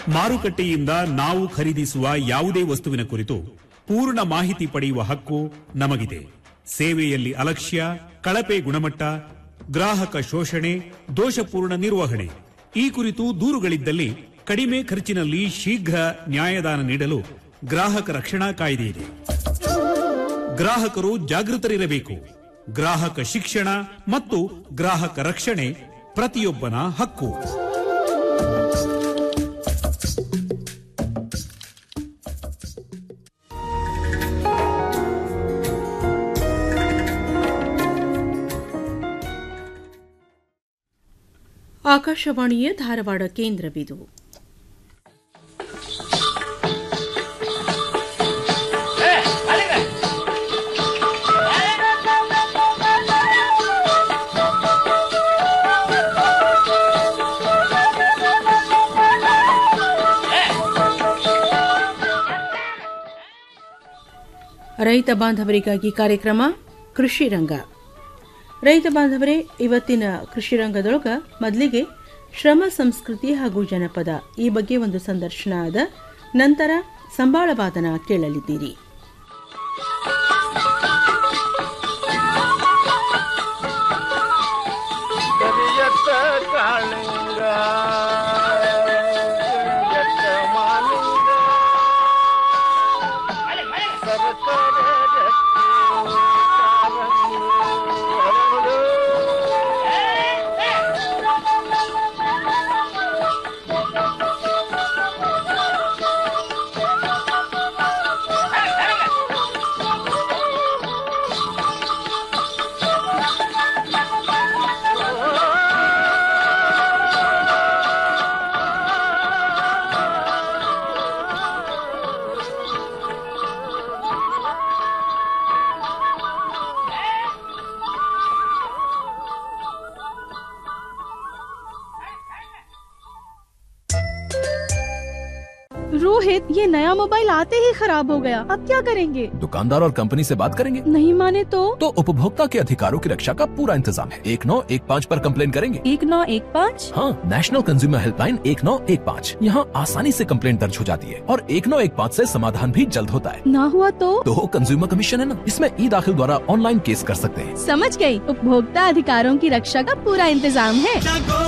ಮಾರುಕಟ್ಟೆಯಿಂದ ನಾವು ಖರೀದಿಸುವ ಯಾವುದೇ ವಸ್ತುವಿನ ಕುರಿತು ಪೂರ್ಣ ಮಾಹಿತಿ ಪಡೆಯುವ ಹಕ್ಕು ನಮಗಿದೆ ಸೇವೆಯಲ್ಲಿ ಅಲಕ್ಷ್ಯ ಕಳಪೆ ಗುಣಮಟ್ಟ ಗ್ರಾಹಕ ಶೋಷಣೆ ದೋಷಪೂರ್ಣ ನಿರ್ವಹಣೆ ಈ ಕುರಿತು ದೂರುಗಳಿದ್ದಲ್ಲಿ ಕಡಿಮೆ ಖರ್ಚಿನಲ್ಲಿ ಶೀಘ್ರ ನ್ಯಾಯದಾನ ನೀಡಲು ಗ್ರಾಹಕ ರಕ್ಷಣಾ ಕಾಯ್ದೆ ಇದೆ ಗ್ರಾಹಕರು ಜಾಗೃತರಿರಬೇಕು ಗ್ರಾಹಕ ಶಿಕ್ಷಣ ಮತ್ತು ಗ್ರಾಹಕ ರಕ್ಷಣೆ ಪ್ರತಿಯೊಬ್ಬನ ಹಕ್ಕು ಆಕಾಶವಾಣಿಯ ಧಾರವಾಡ ಕೇಂದ್ರವಿದು ರೈತ ಬಾಂಧವರಿಗಾಗಿ ಕಾರ್ಯಕ್ರಮ ಕೃಷಿ ರಂಗ ರೈತ ಬಾಂಧವರೇ ಇವತ್ತಿನ ಕೃಷಿ ರಂಗದೊಳಗ ಮೊದಲಿಗೆ ಶ್ರಮ ಸಂಸ್ಕೃತಿ ಹಾಗೂ ಜನಪದ ಈ ಬಗ್ಗೆ ಒಂದು ಸಂದರ್ಶನ ಆದ ನಂತರ ಸಂಬಾಳವಾದನ ಕೇಳಲಿದ್ದೀರಿ ಕರಿಯತ್ತ ಕಾಳಿಂಗ ಕರಿಯತ್ತ ಮಾಲಿಂಗ ಸರಸರ ರತ್ನ ಕಾರಂಗಿ ಹರಳು. रोहित ये नया मोबाइल आते ही खराब हो गया अब क्या करेंगे दुकानदार और कंपनी से बात करेंगे नहीं माने तो तो उपभोक्ता के अधिकारों की रक्षा का पूरा इंतजाम है एक नौ एक पाँच आरोप कम्प्लेन करेंगे एक नौ एक पाँच हाँ नेशनल कंज्यूमर हेल्पलाइन एक नौ एक पाँच यहाँ आसानी से कंप्लेंट दर्ज हो जाती है और एक नौ एक पाँच ऐसी समाधान भी जल्द होता है ना हुआ तो तो कंज्यूमर कमीशन है ना इसमें ई दाखिल द्वारा ऑनलाइन केस कर सकते हैं समझ गई उपभोक्ता अधिकारों की रक्षा का पूरा इंतजाम है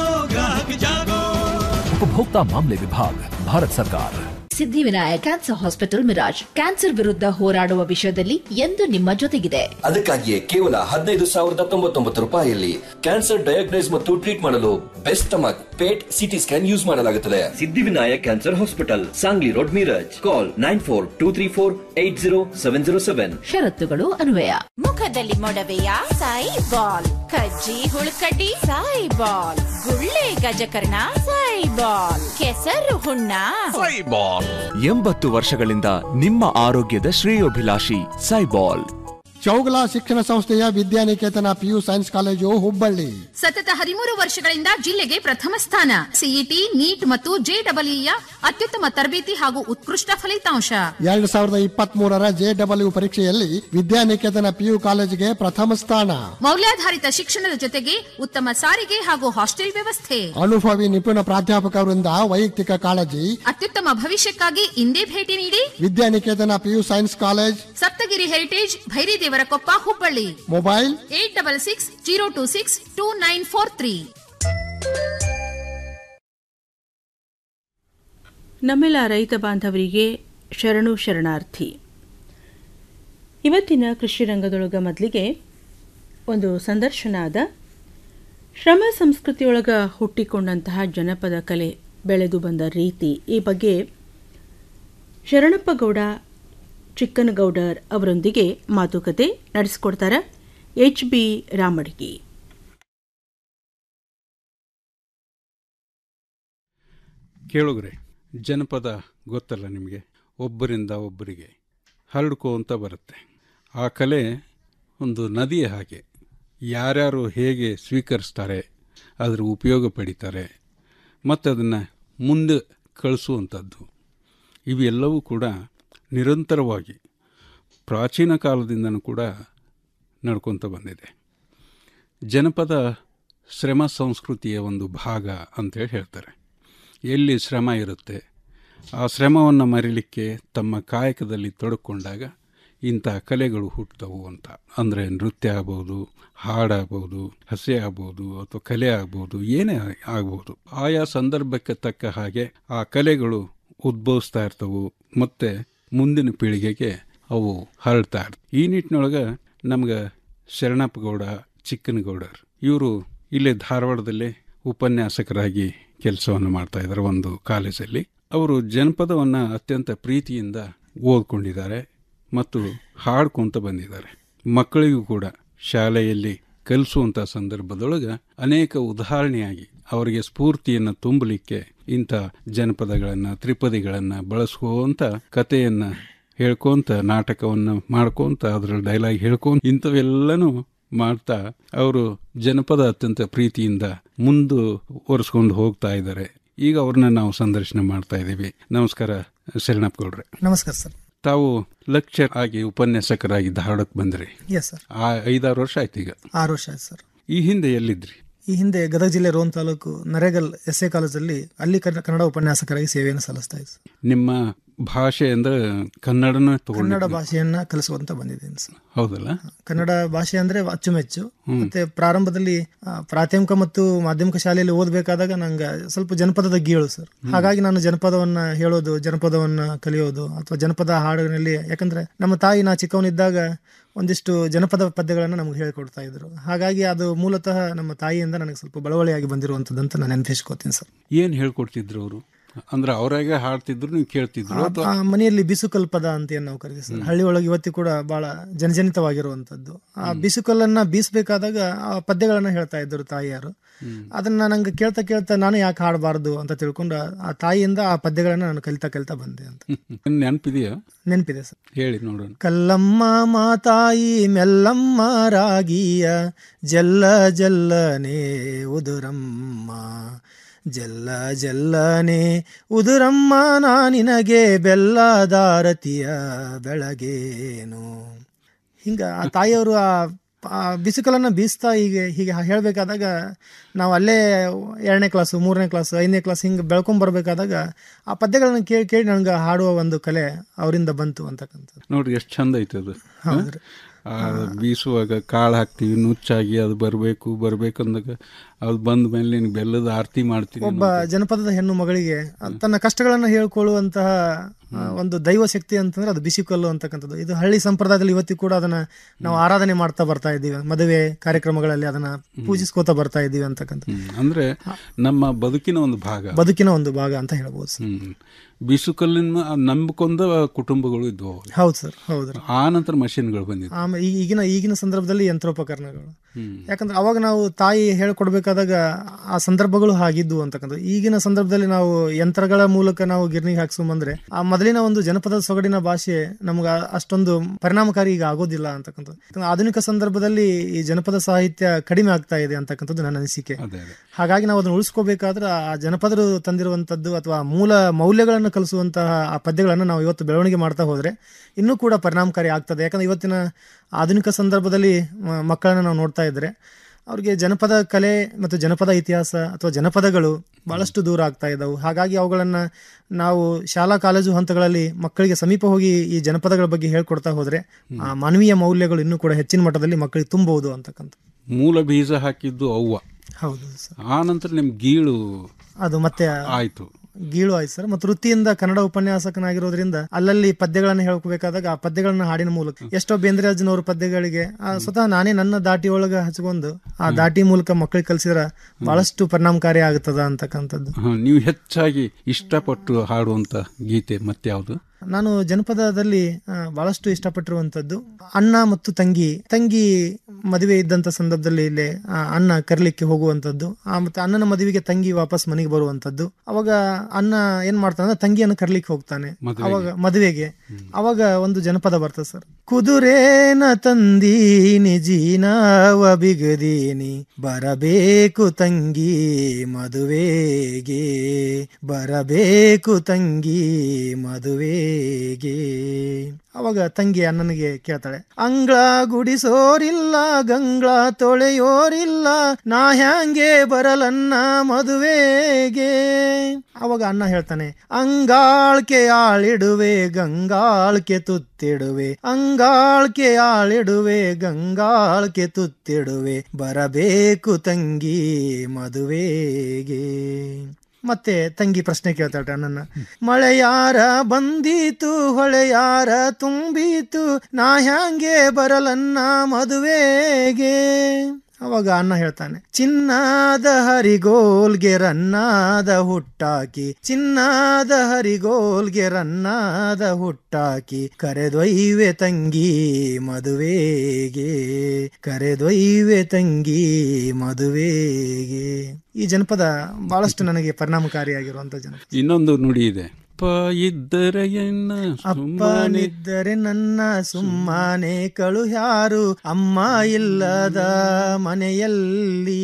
उपभोक्ता मामले विभाग भारत सरकार Siddhivinayak cancer hospital Miraj cancer ವಿರುದ್ಧ ಹೋರಾಡುವ ವಿಷಯದಲ್ಲಿ ಎಂದು ನಿಮ್ಮ ಜೊತೆಗಿದೆ ಅದಕ್ಕಾಗಿಯೇ ಕೇವಲ ಹದಿನೈದು ಸಾವಿರದ ತೊಂಬತ್ತೊಂಬತ್ತು ರೂಪಾಯಿಯಲ್ಲಿ ಕ್ಯಾನ್ಸರ್ ಡಯಾಗ್ನೈಸ್ ಮತ್ತು ಟ್ರೀಟ್ ಮಾಡಲು best stomach PET CT scan use ಮಾಡಲಾಗುತ್ತದೆ Siddhivinayak cancer hospital Sangli road Miraj call nine four two three four eight zero seven zero seven ಷರತ್ತುಗಳು ಅನ್ವಯ ಮುಖದಲ್ಲಿ ಮೊಡವೆಯ ಸಾಯಿ ಬಾಲ್ ಕಜ್ಜಿ ಹುಳುಕಡ್ಡಿ ಸಾಯಿ ಬಾಲ್ ಗುಳ್ಳೆ ಗಜಕರ್ಣ ಸಾಯಿ ಬಾಲ್ ಕೆಸರು ಹುಣ್ಣ ಎಂಬತ್ತು ವರ್ಷಗಳಿಂದ ನಿಮ್ಮ ಆರೋಗ್ಯದ ಶ್ರೇಯೋಭಿಲಾಷಿ ಸೈಬಾಲ್ ಚೌಗಲ ಶಿಕ್ಷಣ ಸಂಸ್ಥೆಯ Vidyaniketan PU science college Hubballi ಸತತ ಹದಿಮೂರು ವರ್ಷಗಳಿಂದ ಜಿಲ್ಲೆಗೆ ಪ್ರಥಮ ಸ್ಥಾನ ಸಿಇಟಿ ನೀಟ್ ಮತ್ತು ಜೆಡಬ್ಲ್ಯೂಯ ಅತ್ಯುತ್ತಮ ತರಬೇತಿ ಹಾಗೂ ಉತ್ಕೃಷ್ಟ ಫಲಿತಾಂಶ ಎರಡ್ ಸಾವಿರದ ಇಪ್ಪತ್ತ್ ಮೂರರ ಜೆಡಬ್ಲ್ಯೂ ಪರೀಕ್ಷೆಯಲ್ಲಿ ವಿದ್ಯಾನಿಕೇತನ ಪಿಯು ಕಾಲೇಜಿಗೆ ಪ್ರಥಮ ಸ್ಥಾನ ಮೌಲ್ಯಾಧಾರಿತ ಶಿಕ್ಷಣದ ಜೊತೆಗೆ ಉತ್ತಮ ಸಾರಿಗೆ ಹಾಗೂ ಹಾಸ್ಟೆಲ್ ವ್ಯವಸ್ಥೆ ಅನುಭವಿ ನಿಪುಣ ಪ್ರಾಧ್ಯಾಪಕರಿಂದ ವೈಯಕ್ತಿಕ ಕಾಳಜಿ ಅತ್ಯುತ್ತಮ ಭವಿಷ್ಯಕ್ಕಾಗಿ ಇಂದೇ ಭೇಟಿ ನೀಡಿ Vidyaniketan PU science college Saptagiri heritage Bhairidevarakoppa Hubballi mobile eight double six zero two six two nine four three ನಮ್ಮೆಲ್ಲ ರೈತ ಬಾಂಧವರಿಗೆ ಶರಣು ಶರಣಾರ್ಥಿ ಇವತ್ತಿನ ಕೃಷಿ ರಂಗದೊಳಗ ಮೊದಲಿಗೆ ಒಂದು ಸಂದರ್ಶನ ಆದ ಶ್ರಮ ಸಂಸ್ಕೃತಿಯೊಳಗ ಹುಟ್ಟಿಕೊಂಡಂತಹ ಜನಪದ ಕಲೆ ಬೆಳೆದು ಬಂದ ರೀತಿ ಈ ಬಗ್ಗೆ ಶರಣಪ್ಪ ಗೌಡ ಚಿಕ್ಕನಗೌಡರ್ ಅವರೊಂದಿಗೆ ಮಾತುಕತೆ ನಡೆಸಿಕೊಡ್ತಾರೆ ಎಚ್ ಬಿ ರಾಮಡ್ಗಿ ಕೇಳುಗ್ರೆ ಜನಪದ ಗೊತ್ತಲ್ಲ ನಿಮಗೆ ಒಬ್ಬರಿಂದ ಒಬ್ಬರಿಗೆ ಹರಡ್ಕೋಂತ ಬರುತ್ತೆ ಆ ಕಲೆ ಒಂದು ನದಿಯ ಹಾಗೆ ಯಾರ್ಯಾರು ಹೇಗೆ ಸ್ವೀಕರಿಸ್ತಾರೆ ಅದರ ಉಪಯೋಗ ಪಡಿತಾರೆ ಮತ್ತು ಅದನ್ನು ಮುಂದೆ ಕಳಿಸುವಂಥದ್ದು ಇವೆಲ್ಲವೂ ಕೂಡ ನಿರಂತರವಾಗಿ ಪ್ರಾಚೀನ ಕಾಲದಿಂದನೂ ಕೂಡ ನಡ್ಕೊತ ಬಂದಿದೆ ಜನಪದ ಶ್ರಮ ಸಂಸ್ಕೃತಿಯ ಒಂದು ಭಾಗ ಅಂತೇಳಿ ಹೇಳ್ತಾರೆ ಎಲ್ಲಿ ಶ್ರಮ ಇರುತ್ತೆ ಆ ಶ್ರಮವನ್ನು ಮರಿಲಿಕ್ಕೆ ತಮ್ಮ ಕಾಯಕದಲ್ಲಿ ತೊಡಕೊಂಡಾಗ ಇಂಥ ಕಲೆಗಳು ಹುಟ್ಟವು ಅಂತ ಅಂದರೆ ನೃತ್ಯ ಆಗ್ಬೋದು ಹಾಡಾಗ್ಬೋದು ಹಸೆ ಆಗ್ಬೋದು ಅಥವಾ ಕಲೆ ಆಗ್ಬೋದು ಏನೇ ಆಗ್ಬೋದು ಆಯಾ ಸಂದರ್ಭಕ್ಕೆ ತಕ್ಕ ಹಾಗೆ ಆ ಕಲೆಗಳು ಉದ್ಭವಿಸ್ತಾ ಇರ್ತವು ಮತ್ತೆ ಮುಂದಿನ ಪೀಳಿಗೆಗೆ ಅವು ಹರಡ್ತಾ ಇರ್ತವೆ ಈ ನಿಟ್ಟಿನೊಳಗೆ ನಮ್ಗೆ ಶರಣಪ್ಪ ಗೌಡ ಚಿಕ್ಕನಗೌಡರ್ ಇವರು ಇಲ್ಲೇ ಧಾರವಾಡದಲ್ಲೇ ಉಪನ್ಯಾಸಕರಾಗಿ ಕೆಲಸವನ್ನು ಮಾಡ್ತಾ ಇದ್ದಾರೆ ಒಂದು ಕಾಲೇಜಲ್ಲಿ ಅವರು ಜನಪದವನ್ನು ಅತ್ಯಂತ ಪ್ರೀತಿಯಿಂದ ಓದ್ಕೊಂಡಿದ್ದಾರೆ ಮತ್ತು ಹಾಡ್ಕೊಂತ ಬಂದಿದ್ದಾರೆ ಮಕ್ಕಳಿಗೂ ಕೂಡ ಶಾಲೆಯಲ್ಲಿ ಕಲಿಸುವಂಥ ಸಂದರ್ಭದೊಳಗೆ ಅನೇಕ ಉದಾಹರಣೆಯಾಗಿ ಅವರಿಗೆ ಸ್ಫೂರ್ತಿಯನ್ನು ತುಂಬಲಿಕ್ಕೆ ಇಂಥ ಜನಪದಗಳನ್ನು ತ್ರಿಪದಿಗಳನ್ನು ಬಳಸ್ಕೋಂತ ಕಥೆಯನ್ನು ಹೇಳ್ಕೊಂತ ನಾಟಕವನ್ನು ಮಾಡ್ಕೊಂತ ಅದರಲ್ಲಿ ಡೈಲಾಗ್ ಹೇಳ್ಕೊಂತ ಇಂಥವೆಲ್ಲನೂ ಮಾಡ್ತಾ ಅವರು ಜನಪದ ಅತ್ಯಂತ ಪ್ರೀತಿಯಿಂದ ಮುಂದುವರಿಸ್ಕೊಂಡು ಹೋಗ್ತಾ ಇದ್ದಾರೆ ಈಗ ಅವ್ರನ್ನ ನಾವು ಸಂದರ್ಶನ ಮಾಡ್ತಾ ಇದ್ದೀವಿ ನಮಸ್ಕಾರ ಶರಣಪ್ಪ ಗೌಡ್ರೆ ನಮಸ್ಕಾರ ಸರ್ ತಾವು ಲೆಕ್ಚರ್ ಆಗಿ ಉಪನ್ಯಾಸಕರಾಗಿ ಧಾರವಾಡಕ್ಕೆ ಬಂದ್ರಿ ಎಸ್ ಸರ್ ಆ ಐದಾರು ವರ್ಷ ಆಯ್ತು ಈಗ ಆರು ವರ್ಷ ಆಯ್ತು ಸರ್ ಈ ಹಿಂದೆ ಎಲ್ಲಿದ್ರಿ ಈ ಹಿಂದೆ ಗದಗ ಜಿಲ್ಲೆ ರೋನ್ ತಾಲೂಕು ನರೇಗಲ್ ಎಸ್ ಎ ಕಾಲೇಜಲ್ಲಿ ಅಲ್ಲಿ ಕನ್ನ- ಕನ್ನಡ ಉಪನ್ಯಾಸಕರಾಗಿ ಸೇವೆಯನ್ನು ಸಲ್ಲಿಸ್ತಾ ಇದ್ದೆ ಸರ್. ನಿಮ್ಮ ಭಾಷೆ ಅಂದ್ರೆ ಕನ್ನಡನ ಕನ್ನಡ ತಗೊಂಡು ಭಾಷೆಯನ್ನ ಕಲಿಸುವಂತ ಬಂದಿದ್ದೇನೆ ಸರ್ ಹೌದಲ್ಲ ಕನ್ನಡ ಭಾಷೆ ಅಂದ್ರೆ ಅಚ್ಚುಮೆಚ್ಚು ಮತ್ತೆ ಪ್ರಾರಂಭದಲ್ಲಿ ಆ, ಪ್ರಾಥಮಿಕ ಮತ್ತು ಮಾಧ್ಯಮಿಕ ಶಾಲೆಯಲ್ಲಿ ಓದಬೇಕಾದಾಗ ನಂಗೆ ಸ್ವಲ್ಪ ಜನಪದದ ಗೀಳು ಸರ್ ಹಾಗಾಗಿ ನಾನು ಜನಪದವನ್ನ ಹೇಳೋದು ಜನಪದವನ್ನ ಕಲಿಯೋದು ಅಥವಾ ಜನಪದ ಹಾಡಿನಲ್ಲಿ ಯಾಕಂದ್ರೆ ನಮ್ಮ ತಾಯಿ ನಾ ಚಿಕ್ಕವನಿದ್ದಾಗ ಒಂದಿಷ್ಟು ಜನಪದ ಪದ್ಯಗಳನ್ನು ನಮ್ಗೆ ಹೇಳ್ಕೊಡ್ತಾ ಇದ್ರು ಹಾಗಾಗಿ ಅದು ಮೂಲತಃ ನಮ್ಮ ತಾಯಿಯಿಂದ ನನಗೆ ಸ್ವಲ್ಪ ಬಳವಳಿಯಾಗಿ ಬಂದಿರುವಂತದ್ದಂತ ನಾನು ನೆನಪಿಸ್ಕೋತೀನಿ ಸರ್ ಏನ್ ಹೇಳ್ಕೊಡ್ತಿದ್ರು ಅವರು ಅಂದ್ರೆ ಅವರಾಗೆ ಹಾಡ್ತಿದ್ರು ನೀವು ಕೇಳ್ತಿದ್ರು ಆ- ಅಥವಾ ಆ ಮನೆಯಲ್ಲಿ ಬಿಸುಕಲ್ ಪದ ಅಂತ ಏನ್ ನಾವು ಕರಿತೀವಿ ಸರ್ ಹಳ್ಳಿ ಒಳಗೆ ಇವತ್ತಿ ಕೂಡ ಬಹಳ ಜನಜನಿತವಾಗಿರುವಂತದ್ದು ಆ ಬಿಸುಕಲ್ಲನ್ನ ಬೀಸಬೇಕಾದಾಗ ಆ ಪದ್ಯಗಳನ್ನ ಹೇಳ್ತಾ ಇದ್ರು ತಾಯಿಯರು ಅದನ್ನ ನಂಗೆ ಕೇಳ್ತಾ ಕೇಳ್ತಾ ನಾನು ಯಾಕೆ ಹಾಡಬಾರ್ದು ಅಂತ ತಿಳ್ಕೊಂಡು ಆ ತಾಯಿಯಿಂದ ಆ ಪದ್ಯಗಳನ್ನ ನಾನು ಕಲಿತಾ ಕಲಿತಾ ಬಂದೆ ಅಂತ ನೆನಪಿದೆಯಾ ನೆನಪಿದೆ ಸರ್ ಹೇಳಿ ನೋಡೋಣ ಕಲ್ಲಮ್ಮ ಮಾತಾಯಿ ಮೆಲ್ಲಮ್ಮ ರಾಗಿಯ ಜಲ್ಲ ಜಲ್ಲನೆ ಉದುರಮ್ಮ ಜಲ್ಲ ಜಲ್ಲನೆ ಉದುರಮ್ಮ ನಾ ನಿನಗೆ ಬೆಲ್ಲದಾರತಿಯ ಬೆಳಗೇನು ಹಿಂಗ ಆ ತಾಯಿಯವರು ಆ ಆ ಬಿಸಿಕಲನ್ನ ಬೀಸ್ತಾ ಹೀಗೆ ಹೀಗೆ ಹೇಳ್ಬೇಕಾದಾಗ ನಾವು ಅಲ್ಲೇ ಎರಡನೇ ಕ್ಲಾಸು ಮೂರನೇ ಕ್ಲಾಸ್ ಐದನೇ ಕ್ಲಾಸ್ ಹಿಂಗೆ ಬೆಳ್ಕೊಂಡ್ ಬರ್ಬೇಕಾದಾಗ ಆ ಪದ್ಯಗಳನ್ನ ಕೇಳಿ ಕೇಳಿ ನನಗೆ ಹಾಡುವ ಒಂದು ಕಲೆ ಅವರಿಂದ ಬಂತು ಅಂತಕ್ಕಂಥದ್ದು ನೋಡ್ರಿ ಎಷ್ಟು ಚಂದ ಐತೆ ಅದು ಹೌದ್ರಿ. ಆ ಬೀಸುವಾಗ ಕಾಳು ಹಾಕ್ತೀವಿ ನುಚ್ಚಾಗಿ ಅದು ಬರಬೇಕು ಬರ್ಬೇಕು ಅಂದಾಗ ಅದು ಬಂದ ಮೇಲೆ ನಿನ್ಗೆ ಬೆಲ್ಲದ ಆರತಿ ಮಾಡ್ತೀನಿ ಒಬ್ಬ ಜನಪದದ ಹೆಣ್ಣು ಮಗಳಿಗೆ ತನ್ನ ಕಷ್ಟಗಳನ್ನ ಹೇಳ್ಕೊಳ್ಳುವಂತಹ ಆ, ಒಂದು ದೈವ ಶಕ್ತಿ ಅಂತಂದ್ರೆ ಅದು ಬಿಸಿಕಲ್ಲು ಅಂತಕ್ಕಂಥದ್ದು ಇದು ಹಳ್ಳಿ ಸಂಪ್ರದಾಯದಲ್ಲಿ ಇವತ್ತಿಗೂ ಕೂಡ ಅದನ್ನ ನಾವು ಆರಾಧನೆ ಮಾಡ್ತಾ ಬರ್ತಾ ಇದ್ದೀವಿ ಮದುವೆ ಕಾರ್ಯಕ್ರಮಗಳಲ್ಲಿ ಅದನ್ನ ಪೂಜಿಸ್ಕೋತಾ ಬರ್ತಾ ಇದ್ದೀವಿ ಅಂತಕ್ಕಂಥದ್ದು ಹ್ಮ್. ಅಂದ್ರೆ ನಮ್ಮ ಬದುಕಿನ ಒಂದು ಭಾಗ ಬದುಕಿನ ಒಂದು ಭಾಗ ಅಂತ ಹೇಳ್ಬೋದು ಸರ್ ಹ್ಮ್ ಬೀಸುಕಲ್ಲಿನ ನಂಬಿಕೊಂಡ ಕುಟುಂಬಗಳು ಇದ್ವು ಅವಾಗ. ಹೌದು ಸರ್ ಹೌದು ಆ ನಂತರ ಮಷಿನ್ಗಳು ಬಂದಿದ್ವು ಆಮೇಲೆ ಈ- ಈಗಿನ ಈಗಿನ ಸಂದರ್ಭದಲ್ಲಿ ಯಂತ್ರೋಪಕರಣಗಳು ಹ್ಮ್. ಯಾಕಂದ್ರೆ ಅವಾಗ ನಾವು ತಾಯಿ ಹೇಳ್ಕೊಡ್ಬೇಕಾದಾಗ ಆ ಸಂದರ್ಭಗಳು ಹಾಗಿದ್ವು ಅಂತಕ್ಕಂಥ ಈಗಿನ ಸಂದರ್ಭದಲ್ಲಿ ನಾವು ಯಂತ್ರಗಳ ಮೂಲಕ ನಾವು ಗಿರ್ನಿಗೆ ಹಾಕ್ಸ್ಕೊಂಬಂದ್ರೆ ಆ ಮೊದಲಿನ ಒಂದು ಜನಪದ ಸೊಗಡಿನ ಭಾಷೆ ನಮ್ಗೆ ಅಷ್ಟೊಂದು ಪರಿಣಾಮಕಾರಿ ಈಗ ಆಗೋದಿಲ್ಲ ಅಂತಕ್ಕಂಥದ್ದು ಯಾಕಂದ್ರೆ ಆಧುನಿಕ ಸಂದರ್ಭದಲ್ಲಿ ಈ ಜನಪದ ಸಾಹಿತ್ಯ ಕಡಿಮೆ ಆಗ್ತಾ ಇದೆ ಅಂತಕ್ಕಂಥದ್ದು ನನ್ನ ಅನಿಸಿಕೆ ಅದೇ ಅದೇ ಹಾಗಾಗಿ ನಾವು ಅದನ್ನು ಉಳಿಸ್ಕೋಬೇಕಾದ್ರೆ ಆ ಜನಪದರು ತಂದಿರುವಂತದ್ದು ಅಥವಾ ಮೂಲ ಮೌಲ್ಯಗಳನ್ನು ಕಲಿಸುವಂತಹ ಆ ಪದ್ಯಗಳನ್ನು ನಾವು ಇವತ್ತು ಬೆಳವಣಿಗೆ ಮಾಡ್ತಾ ಹೋದ್ರೆ ಇನ್ನೂ ಕೂಡ ಪರಿಣಾಮಕಾರಿ ಆಗ್ತದೆ ಯಾಕಂದ್ರೆ ಇವತ್ತಿನ ಆಧುನಿಕ ಸಂದರ್ಭದಲ್ಲಿ ಮ- ಮಕ್ಕಳನ್ನ ನಾವು ನೋಡ್ತಾ ಇದ್ರೆ ಅವ್ರಿಗೆ ಜನಪದ ಕಲೆ ಮತ್ತು ಜನಪದ ಇತಿಹಾಸ ಅಥವಾ ಜನಪದಗಳು ಬಹಳಷ್ಟು ದೂರ ಆಗ್ತಾ ಇದ್ದಾವೆ ಹಾಗಾಗಿ ಅವುಗಳನ್ನ ನಾವು ಶಾಲಾ ಕಾಲೇಜು ಹಂತಗಳಲ್ಲಿ ಮಕ್ಕಳಿಗೆ ಸಮೀಪ ಹೋಗಿ ಈ ಜನಪದಗಳ ಬಗ್ಗೆ ಹೇಳ್ಕೊಡ್ತಾ ಹೋದ್ರೆ ಆ ಮಾನವೀಯ ಮೌಲ್ಯಗಳು ಇನ್ನೂ ಕೂಡ ಹೆಚ್ಚಿನ ಮಟ್ಟದಲ್ಲಿ ಮಕ್ಕಳಿಗೆ ತುಂಬಬಹುದು ಅಂತಕ್ಕಂಥ ಮೂಲ ಬೀಜ ಹಾಕಿದ್ದು ಅವ್ವ ಹೌದು ಆ ನಂತರ ನಿಮ್ ಗೀಳು ಅದು ಮತ್ತೆ ಆಯ್ತು ಗೀಳು ಆಯ್ತು ಸರ್ ಮತ್ತು ವೃತ್ತಿಯಿಂದ ಕನ್ನಡ ಉಪನ್ಯಾಸಕನಾಗಿರೋದ್ರಿಂದ ಅಲ್ಲಲ್ಲಿ ಪದ್ಯಗಳನ್ನ ಹೇಳ್ಕೋಬೇಕಾದಾಗ ಆ ಪದ್ಯಗಳನ್ನ ಹಾಡಿನ ಮೂಲಕ ಎಷ್ಟೋ ಬೇಂದ್ರಾಜನವ್ರ ಪದ್ಯಗಳಿಗೆ ಆ ಸ್ವತಃ ನಾನೇ ನನ್ನ ದಾಟಿ ಒಳಗ ಹಚ್ಕೊಂಡು ಆ ದಾಟಿ ಮೂಲಕ ಮಕ್ಕಳಿಗೆ ಕಲಿಸಿದ್ರ ಬಹಳಷ್ಟು ಪರಿಣಾಮಕಾರಿ ಆಗುತ್ತದ ಅಂತಕ್ಕಂಥದ್ದು ಹ, ನೀವು ಹೆಚ್ಚಾಗಿ ಇಷ್ಟಪಟ್ಟು ಹಾಡುವಂತ ಗೀತೆ ಮತ್ಯಾವುದು ನಾನು ಜನಪದದಲ್ಲಿ ಆ, ಬಹಳಷ್ಟು ಇಷ್ಟಪಟ್ಟಿರುವಂತದ್ದು ಅಣ್ಣ ಮತ್ತು ತಂಗಿ ತಂಗಿ ಮದುವೆ ಇದ್ದಂತ ಸಂದರ್ಭದಲ್ಲಿ ಇಲ್ಲಿ ಆ, ಅಣ್ಣ ಕರ್ಲಿಕ್ಕೆ ಹೋಗುವಂತದ್ದು ಆ ಮತ್ತೆ ಅಣ್ಣನ ಮದುವೆಗೆ ತಂಗಿ ವಾಪಸ್ ಮನೆಗೆ ಬರುವಂತದ್ದು ಅವಾಗ ಅಣ್ಣ ಏನ್ ಮಾಡ್ತಾನೆ ಅಂದ್ರೆ ತಂಗಿಯನ್ನು ಕರ್ಲಿಕ್ಕೆ ಹೋಗ್ತಾನೆ ಮದುವೆಗೆ. ಅವಾಗ ಮದುವೆಗೆ ಅವಾಗ ಒಂದು ಜನಪದ ಬರ್ತದೆ ಸರ್ ಕುದುರೇನ ತಂದೀನಿ ಜೀನಾವ ಬಿಗದೀನಿ ಬರಬೇಕು ತಂಗಿ ಮದುವೆಗೆ ಬರಬೇಕು ತಂಗಿ ಮದುವೆಗೆ ಮದುವೆಗೆ ಅವಾಗ ತಂಗಿ ಅಣ್ಣನಿಗೆ ಕೇಳ್ತಾಳೆ ಅಂಗಳ ಗುಡಿಸೋರಿಲ್ಲ ಗಂಗಳ ತೊಳೆಯೋರಿಲ್ಲ ನಾ ಹ್ಯಾಂಗೆ ಬರಲನ್ನ ಮದುವೆಗೆ ಅವಾಗ ಅಣ್ಣ ಹೇಳ್ತಾನೆ ಅಂಗಾಳ್ಕೆ ಆಳಿಡುವೆ ಗಂಗಾಳ್ಕೆ ತುತ್ತಿಡುವೆ ಅಂಗಾಳ್ಕೆ ಆಳಿಡುವೆ ಗಂಗಾಳ್ಕೆ ತುತ್ತಿಡುವೆ ಬರಬೇಕು ತಂಗಿ ಮದುವೆಗೆ ಮತ್ತೆ ತಂಗಿ ಪ್ರಶ್ನೆ ಕೇಳ್ತಾಳೆ ಅಣ್ಣನ ಮಳೆ ಯಾರ ಬಂದೀತು ಹೊಳೆ ಯಾರ ತುಂಬೀತು ನಾ ಹ್ಯಾಂಗೆ ಬರಲನ್ನ ಮದುವೆಗೆ ಅವಾಗ ಅಣ್ಣ ಹೇಳ್ತಾನೆ ಚಿನ್ನದ ಹರಿಗೋಲ್ಗೆ ರನ್ನಾದ ಹುಟ್ಟಾಕಿ ಚಿನ್ನದ ಹರಿಗೋಲ್ಗೆ ರನ್ನಾದ ಹುಟ್ಟಾಕಿ ಕರೆದೊಯ್ವೆ ತಂಗಿ ಮದುವೆಗೆ ಕರೆದೊಯ್ವೆ ತಂಗಿ ಮದುವೆಗೆ ಈ ಜನಪದ ಬಹಳಷ್ಟು ನನಗೆ ಪರಿಣಾಮಕಾರಿಯಾಗಿರುವಂತ ಜನಪದ ಇನ್ನೊಂದು ನುಡಿ ಇದೆ ಅಪ್ಪ ಇದ್ದರೆ ಎನ್ನ ಅಪ್ಪನಿದ್ದರೆ ನನ್ನ ಸುಮ್ಮನೆ ಕಳುಹ್ಯಾರು ಅಮ್ಮ ಇಲ್ಲದ ಮನೆಯಲ್ಲಿ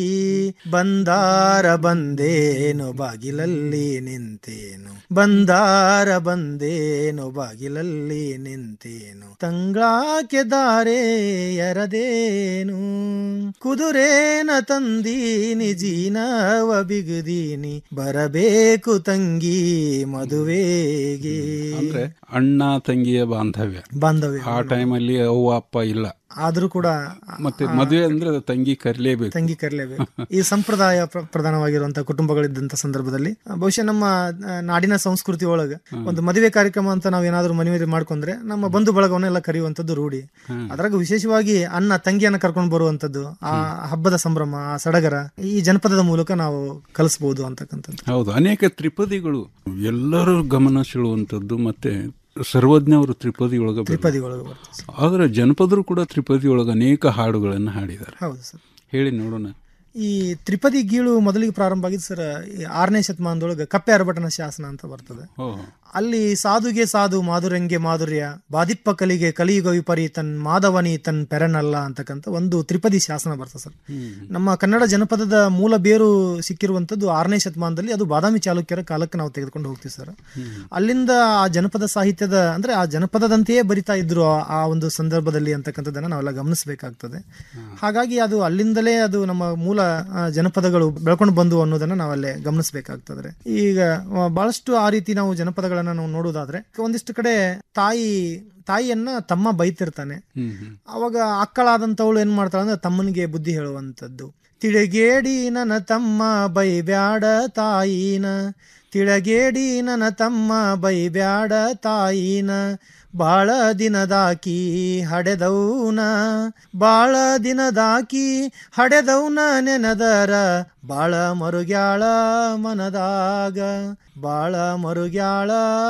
ಬಂದಾರ ಬಂದೇನು ಬಾಗಿಲಲ್ಲಿ ನಿಂತೇನು ಬಂದಾರ ಬಂದೇನು ಬಾಗಿಲಲ್ಲಿ ನಿಂತೇನು ತಂಗಾಕೆ ದಾರೆ ಎರದೇನು ಕುದುರೇನ ತಂದೀನಿ ಜೀನವ ಬಿಗುದೀನಿ ಬರಬೇಕು ತಂಗಿ ಮದುವೆಗೆ ಅಂದ್ರೆ ಅಣ್ಣ ತಂಗಿಯ ಬಾಂಧವ್ಯ ಬಾಂಧವ್ಯ ಆ ಟೈಮಲ್ಲಿ ಅವ್ವ ಅಪ್ಪ ಇಲ್ಲ ಆದ್ರೂ ಕೂಡ ಮತ್ತೆ ಮದುವೆ ಅಂದ್ರೆ ಅದು ತಂಗಿ ಕರಿಲೇಬೇಕು ತಂಗಿ ಕರಿಲೇಬೇಕು ಈ ಸಂಪ್ರದಾಯ ಪ್ರ- ಪ್ರಧಾನವಾಗಿರುವಂತಹ ಕುಟುಂಬಗಳಿದ್ದಂತ ಸಂದರ್ಭದಲ್ಲಿ ಆ, ಬಹುಶಃ ನಮ್ಮ ಆ, ನಾಡಿನ ಸಂಸ್ಕೃತಿ ಒಳಗ ಒಂದು ಮದುವೆ ಕಾರ್ಯಕ್ರಮ ಅಂತ ನಾವ್ ಏನಾದ್ರೂ ಮದುವೆ ಮಾಡ್ಕೊಂಡ್ರೆ ನಮ್ಮ ಬಂಧು ಬಳಗವನ್ನೆಲ್ಲ ಕರೆಯುವಂತದ್ದು ರೂಢಿ ಅದ್ರಾಗ ವಿಶೇಷವಾಗಿ ಅಣ್ಣ ತಂಗಿಯನ್ನ ಕರ್ಕೊಂಡು ಬರುವಂತದ್ದು ಆ ಹಬ್ಬದ ಸಂಭ್ರಮ ಆ ಸಡಗರ ಈ ಜನಪದದ ಮೂಲಕ ನಾವು ಕಲಿಸಬಹುದು ಅಂತಕ್ಕಂಥದ್ದು ಹೌದು ಅನೇಕ ತ್ರಿಪದಿಗಳು ಎಲ್ಲರೂ ಗಮನ ಸೆಳುವಂಥದ್ದು ಮತ್ತೆ ಸರ್ವಜ್ಞವರು ತ್ರಿಪದಿ ಒಳಗ ತ್ರಿಪದಿ ಒಳಗ ಬರ್ತದೆ ಆದ್ರೆ ಜನಪದರು ಕೂಡ ತ್ರಿಪದಿ ಒಳಗ ಅನೇಕ ಹಾಡುಗಳನ್ನು ಹಾಡಿದ್ದಾರೆ ಹೌದು ಸರ್ ಹೇಳಿ ನೋಡೋಣ ಈ ತ್ರಿಪದಿ ಗೀಳು ಮೊದಲಿಗೆ ಪ್ರಾರಂಭ ಆಗಿದ್ದು ಸರ್ ಈ ಆರನೇ ಶತಮಾನದೊಳಗೆ ಕಪ್ಪೆ ಅರಬಟನ ಶಾಸನ ಅಂತ ಬರ್ತದೆ ಓ ಅಲ್ಲಿ ಸಾಧುಗೆ ಸಾಧು ಮಾಧುರಂಗೆ ಮಾಧುರ್ಯ ಬಾದಿಪ್ಪ ಕಲಿಗೆ ಕಲಿಯುಗ ವಿಪರೀತನ್ ಮಾಧವನಿ ತನ್ ಪೆರನಲ್ಲ ಅಂತಕ್ಕಂಥ ಒಂದು ತ್ರಿಪದಿ ಶಾಸನ ಬರ್ತದೆ ಸರ್ ನಮ್ಮ ಕನ್ನಡ ಜನಪದದ ಮೂಲ ಬೇರು ಸಿಕ್ಕಿರುವಂಥದ್ದು ಆರನೇ ಶತಮಾನದಲ್ಲಿ ಅದು ಬಾದಾಮಿ ಚಾಲುಕ್ಯರ ಕಾಲಕ್ಕೆ ನಾವು ತೆಗೆದುಕೊಂಡು ಹೋಗ್ತೀವಿ ಸರ್ ಅಲ್ಲಿಂದ ಆ ಜನಪದ ಸಾಹಿತ್ಯದ ಅಂದ್ರೆ ಆ ಜನಪದದಂತೆಯೇ ಬರಿತಾ ಇದ್ರು ಆ- ಆ ಒಂದು ಸಂದರ್ಭದಲ್ಲಿ ಅಂತಕ್ಕಂಥದ್ದನ್ನ ನಾವೆಲ್ಲ ಗಮನಿಸಬೇಕಾಗ್ತದೆ ಹಾಗಾಗಿ ಅದು ಅಲ್ಲಿಂದಲೇ ಅದು ನಮ್ಮ ಮೂಲ ಆ, ಜನಪದಗಳು ಬೆಳ್ಕೊಂಡು ಬಂದು ಅನ್ನೋದನ್ನ ನಾವಲ್ಲೇ ಗಮನಿಸಬೇಕಾಗ್ತದೆ ಈಗ ಆ, ಬಹಳಷ್ಟು ಆ ರೀತಿ ನಾವು ಜನಪದಗಳನ್ನ ನಾವು ನೋಡೋದಾದ್ರೆ ಒಂದಿಷ್ಟು ಕಡೆ ತಾಯಿ ತಾಯಿಯನ್ನ ತಮ್ಮ ಬೈತಿರ್ತಾನೆ ಅವಾಗ ಅಕ್ಕಳಾದಂಥವಳು ಏನ್ ಮಾಡ್ತಾಳೆ ಅಂದ್ರೆ ತಮ್ಮನಿಗೆ ಬುದ್ಧಿ ಹೇಳುವಂಥದ್ದು ತಿಳಗೇಡಿ ನನ್ನ ತಮ್ಮ ಬೈಬ್ಯಾಡ ತಾಯಿನ ತಿಳಗೇಡಿ ನನ್ನ ತಮ್ಮ ಬೈಬ್ಯಾಡ ತಾಯಿನ ಬಾಳ ದಿನದಾಕಿ ಹಡೆದೌನ ಬಾಳ ದಿನದಾಕಿ ಹಡೆದೌನ ನೆನದರ ಬಾಳ ಮರುಗ್ಯಾಳ ಮನದಾಗ ಬಾಳ ಮರುಗ್ಯಾಳ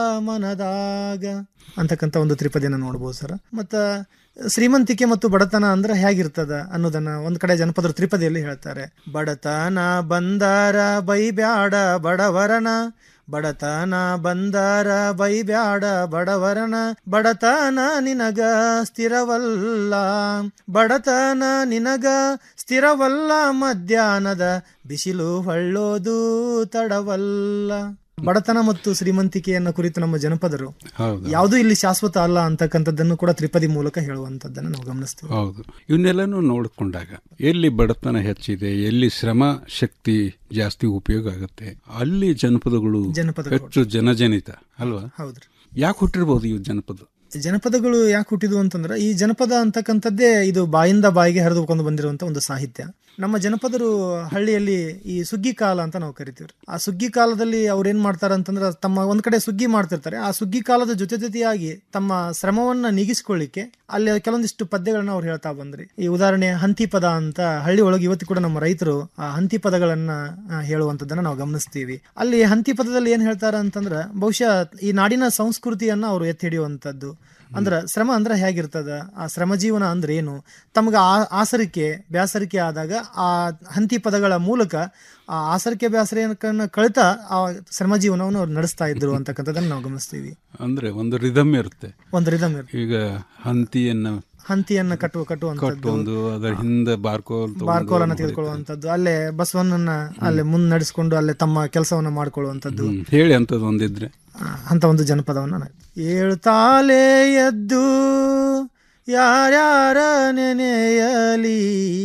ಮನದಾಗ ಅಂತಕ್ಕಂಥ ಒಂದು ತ್ರಿಪದಿನ ನೋಡ್ಬೋದು ಸರ್ ಮತ್ತ ಶ್ರೀಮಂತಿಕೆ ಮತ್ತು ಬಡತನ ಅಂದ್ರೆ ಹೇಗಿರ್ತದ ಅನ್ನೋದನ್ನ ಒಂದ್ ಕಡೆ ಜನಪದರು ತ್ರಿಪದಿಯಲ್ಲಿ ಹೇಳ್ತಾರೆ ಬಡತನ ಬಂದಾರ ಬೈಬ್ಯಾಡ ಬಡವರನ ಬಡತನ ಬಂದಾರ ಬೈಬ್ಯಾಡ ಬಡವರನ ಬಡತನ ನಿನಗ ಸ್ಥಿರವಲ್ಲ ಬಡತನ ನಿನಗ ಸ್ಥಿರವಲ್ಲ ಮಧ್ಯಾಹ್ನದ ಬಿಸಿಲು ಹೊಳ್ಳೋದು ತಡವಲ್ಲ ಬಡತನ ಮತ್ತು ಶ್ರೀಮಂತಿಕೆಯನ್ನ ಕುರಿತು ನಮ್ಮ ಜನಪದರು ಹೌದು ಯಾವುದೂ ಇಲ್ಲಿ ಶಾಶ್ವತ ಅಲ್ಲ ಅಂತಕ್ಕಂಥದ್ದನ್ನು ಕೂಡ ತ್ರಿಪದಿ ಮೂಲಕ ಹೇಳುವಂತದ್ದನ್ನು ನಾವು ಗಮನಿಸ್ತೀವಿ ಹೌದು ಇವನ್ನೆಲ್ಲನೂ ನೋಡಿಕೊಂಡಾಗ ಎಲ್ಲಿ ಬಡತನ ಹೆಚ್ಚಿದೆ ಎಲ್ಲಿ ಶ್ರಮ ಶಕ್ತಿ ಜಾಸ್ತಿ ಉಪಯೋಗ ಆಗುತ್ತೆ ಅಲ್ಲಿ ಜನಪದಗಳು ಜನಪದಗಳು. ಹೆಚ್ಚು ಜನಜನಿತ ಅಲ್ವಾ ಹೌದ್ರಿ ಯಾಕೆ ಹುಟ್ಟಿರ್ಬೋದು ಇವು ಜನಪದ ಜನಪದಗಳು ಯಾಕೆ ಹುಟ್ಟಿದ್ವು ಅಂತಂದ್ರೆ ಈ ಜನಪದ ಅಂತಕ್ಕಂಥದ್ದೇ ಇದು ಬಾಯಿಂದ ಬಾಯಿಗೆ ಹರಿದುಕೊಂಡು ಬಂದಿರುವಂತ ಒಂದು ಸಾಹಿತ್ಯ ನಮ್ಮ ಜನಪದರು ಹಳ್ಳಿಯಲ್ಲಿ ಈ ಸುಗ್ಗಿ ಕಾಲ ಅಂತ ನಾವು ಕರಿತೀವಿ ಆ ಸುಗ್ಗಿ ಕಾಲದಲ್ಲಿ ಅವ್ರು ಏನ್ ಮಾಡ್ತಾರೆ ಅಂತಂದ್ರೆ ತಮ್ಮ ಒಂದ್ ಕಡೆ ಸುಗ್ಗಿ ಮಾಡ್ತಿರ್ತಾರೆ ಆ ಸುಗ್ಗಿ ಕಾಲದ ಜೊತೆ ಜೊತೆಯಾಗಿ ತಮ್ಮ ಶ್ರಮವನ್ನ ನೀಗಿಸ್ಕೊಳ್ಳಿಕ್ಕೆ ಅಲ್ಲಿ ಕೆಲವೊಂದಿಷ್ಟು ಪದ್ಯಗಳನ್ನ ಅವ್ರು ಹೇಳ್ತಾ ಬಂದ್ರಿ ಈ ಉದಾಹರಣೆ ಹಂತಿ ಪದ ಅಂತ ಹಳ್ಳಿ ಒಳಗೆ ಇವತ್ತು ಕೂಡ ನಮ್ಮ ರೈತರು ಆ ಹಂತಿ ಪದಗಳನ್ನ ಆ, ಹೇಳುವಂತದ್ದನ್ನ ನಾವು ಗಮನಿಸ್ತೀವಿ ಅಲ್ಲಿ ಹಂತಿ ಪದದಲ್ಲಿ ಏನ್ ಹೇಳ್ತಾರೆ ಅಂತಂದ್ರೆ ಬಹುಶಃ ಈ ನಾಡಿನ ಸಂಸ್ಕೃತಿಯನ್ನ ಅವರು ಎತ್ತಿ ಹಿಡಿಯುವಂತದ್ದು ಅಂದ್ರ ಶ್ರಮ ಅಂದ್ರೆ ಹೇಗಿರ್ತದ ಆ ಶ್ರಮ ಜೀವನ ಅಂದ್ರೆ ಏನು ತಮ್ಗೆ ಆ- ಆಸರಿಕೆ ಬ್ಯಾಸರಿಕೆ ಆದಾಗ ಆ ಹಂತಿ ಪದಗಳ ಮೂಲಕ ಆ ಆಸರಿಕೆ ಬ್ಯಾಸರಿಕೆಯನ್ನ ಕಳಿತ ಆ ಶ್ರಮ ಜೀವನವನ್ನು ಅವ್ರು ನಡೆಸ್ತಾ ಇದ್ರು ಅಂತಕ್ಕಂಥದ್ದನ್ನ ನಾವು ಗಮನಿಸ್ತೀವಿ ಅಂದ್ರೆ ಒಂದು ರಿದಮ್ ಇರುತ್ತೆ ಒಂದು ರಿದಮ್ ಇರುತ್ತೆ ಈಗ ಹಂತಿಯನ್ನ ಹಂತಿಯನ್ನ ಕಟ್ಟುವ ಕಟ್ಟುವಂಥದ್ದು ಕಟ್ಟೊಂದು ಅದರ ಹಿಂದೆ ಬಾರ್ಕೋಲ್ ತಗೊಂಡು ಬಾರ್ಕೋಲನ್ನ ತೆಗೆದುಕೊಳ್ಳುವಂಥದ್ದು ಅಲ್ಲೇ ಬಸವಣ್ಣನ ಅಲ್ಲೇ ಮುಂದ್ ನಡೆಸ್ಕೊಂಡು ಅಲ್ಲೇ ತಮ್ಮ ಕೆಲಸವನ್ನ ಮಾಡ್ಕೊಳ್ಳುವಂಥದ್ದು ಹ್ಮ್. ಹೇಳಿ ಅಂತದ್ದು ಒಂದಿದ್ರೆ ಆ, ಅಂತ ಒಂದು ಜನಪದವನ್ನು ನಾನು ಏಳ್ತಾಲೆ ಎದ್ದು ಯಾರ್ಯಾರ ನೆನೆಯಲಿ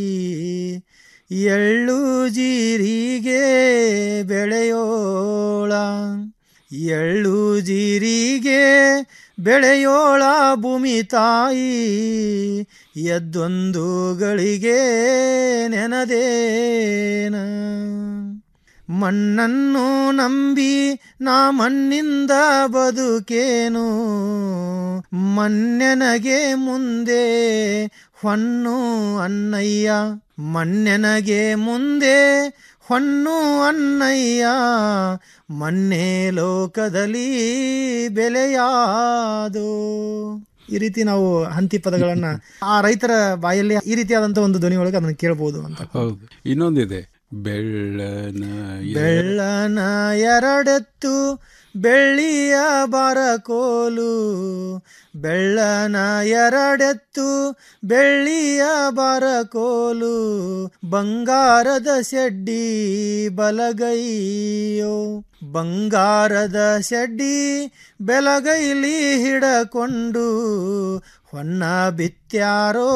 ಎಳ್ಳು ಜೀರಿಗೆ ಬೆಳೆಯೋಳ ಎಳ್ಳು ಜೀರಿಗೆ ಬೆಳೆಯೋಳ ಭೂಮಿ ತಾಯಿ ಎದ್ದೊಂದು ಗಳಿಗೆ ನೆನದೇನ ಮಣ್ಣನ್ನು ನಂಬಿ ನಾ ಮಣ್ಣಿಂದ ಬದುಕೇನು ಮಣ್ಣೆನಗೆ ಮುಂದೆ ಹೊನ್ನು ಅನ್ನಯ್ಯ ಮಣ್ಣೆನಗೆ ಮುಂದೆ ಹೊನ್ನು ಅನ್ನಯ್ಯ ಮಣ್ಣೆ ಲೋಕದಲ್ಲಿ ಬೆಲೆಯಾದು ಈ ರೀತಿ ನಾವು ಹಂತಿ ಪದಗಳನ್ನ ಆ ರೈತರ ಬಾಯಲ್ಲಿ ಈ ರೀತಿಯಾದಂತ ಒಂದು ಧ್ವನಿ ಒಳಗೆ ಅದನ್ನ ಕೇಳಬಹುದು ಅಂತ ಹೌದು ಇನ್ನೊಂದಿದೆ ಬೆಳ್ಳನ ಎ- ಬೆಳ್ಳನ ಎರಡೆತ್ತು ಬೆಳ್ಳಿಯ ಬರಕೋಲು ಬೆಳ್ಳನ ಎರಡೆತ್ತು ಬೆಳ್ಳಿಯ ಬರಕೋಲು ಬಂಗಾರದ ಶೆಡ್ಡಿ ಬಲಗೈಯೋ ಬಂಗಾರದ ಶೆಡ್ಡಿ ಬೆಲಗೈಲಿ ಹಿಡಕೊಂಡು ಹೊನ್ನ ಬಿತ್ಯಾರೋ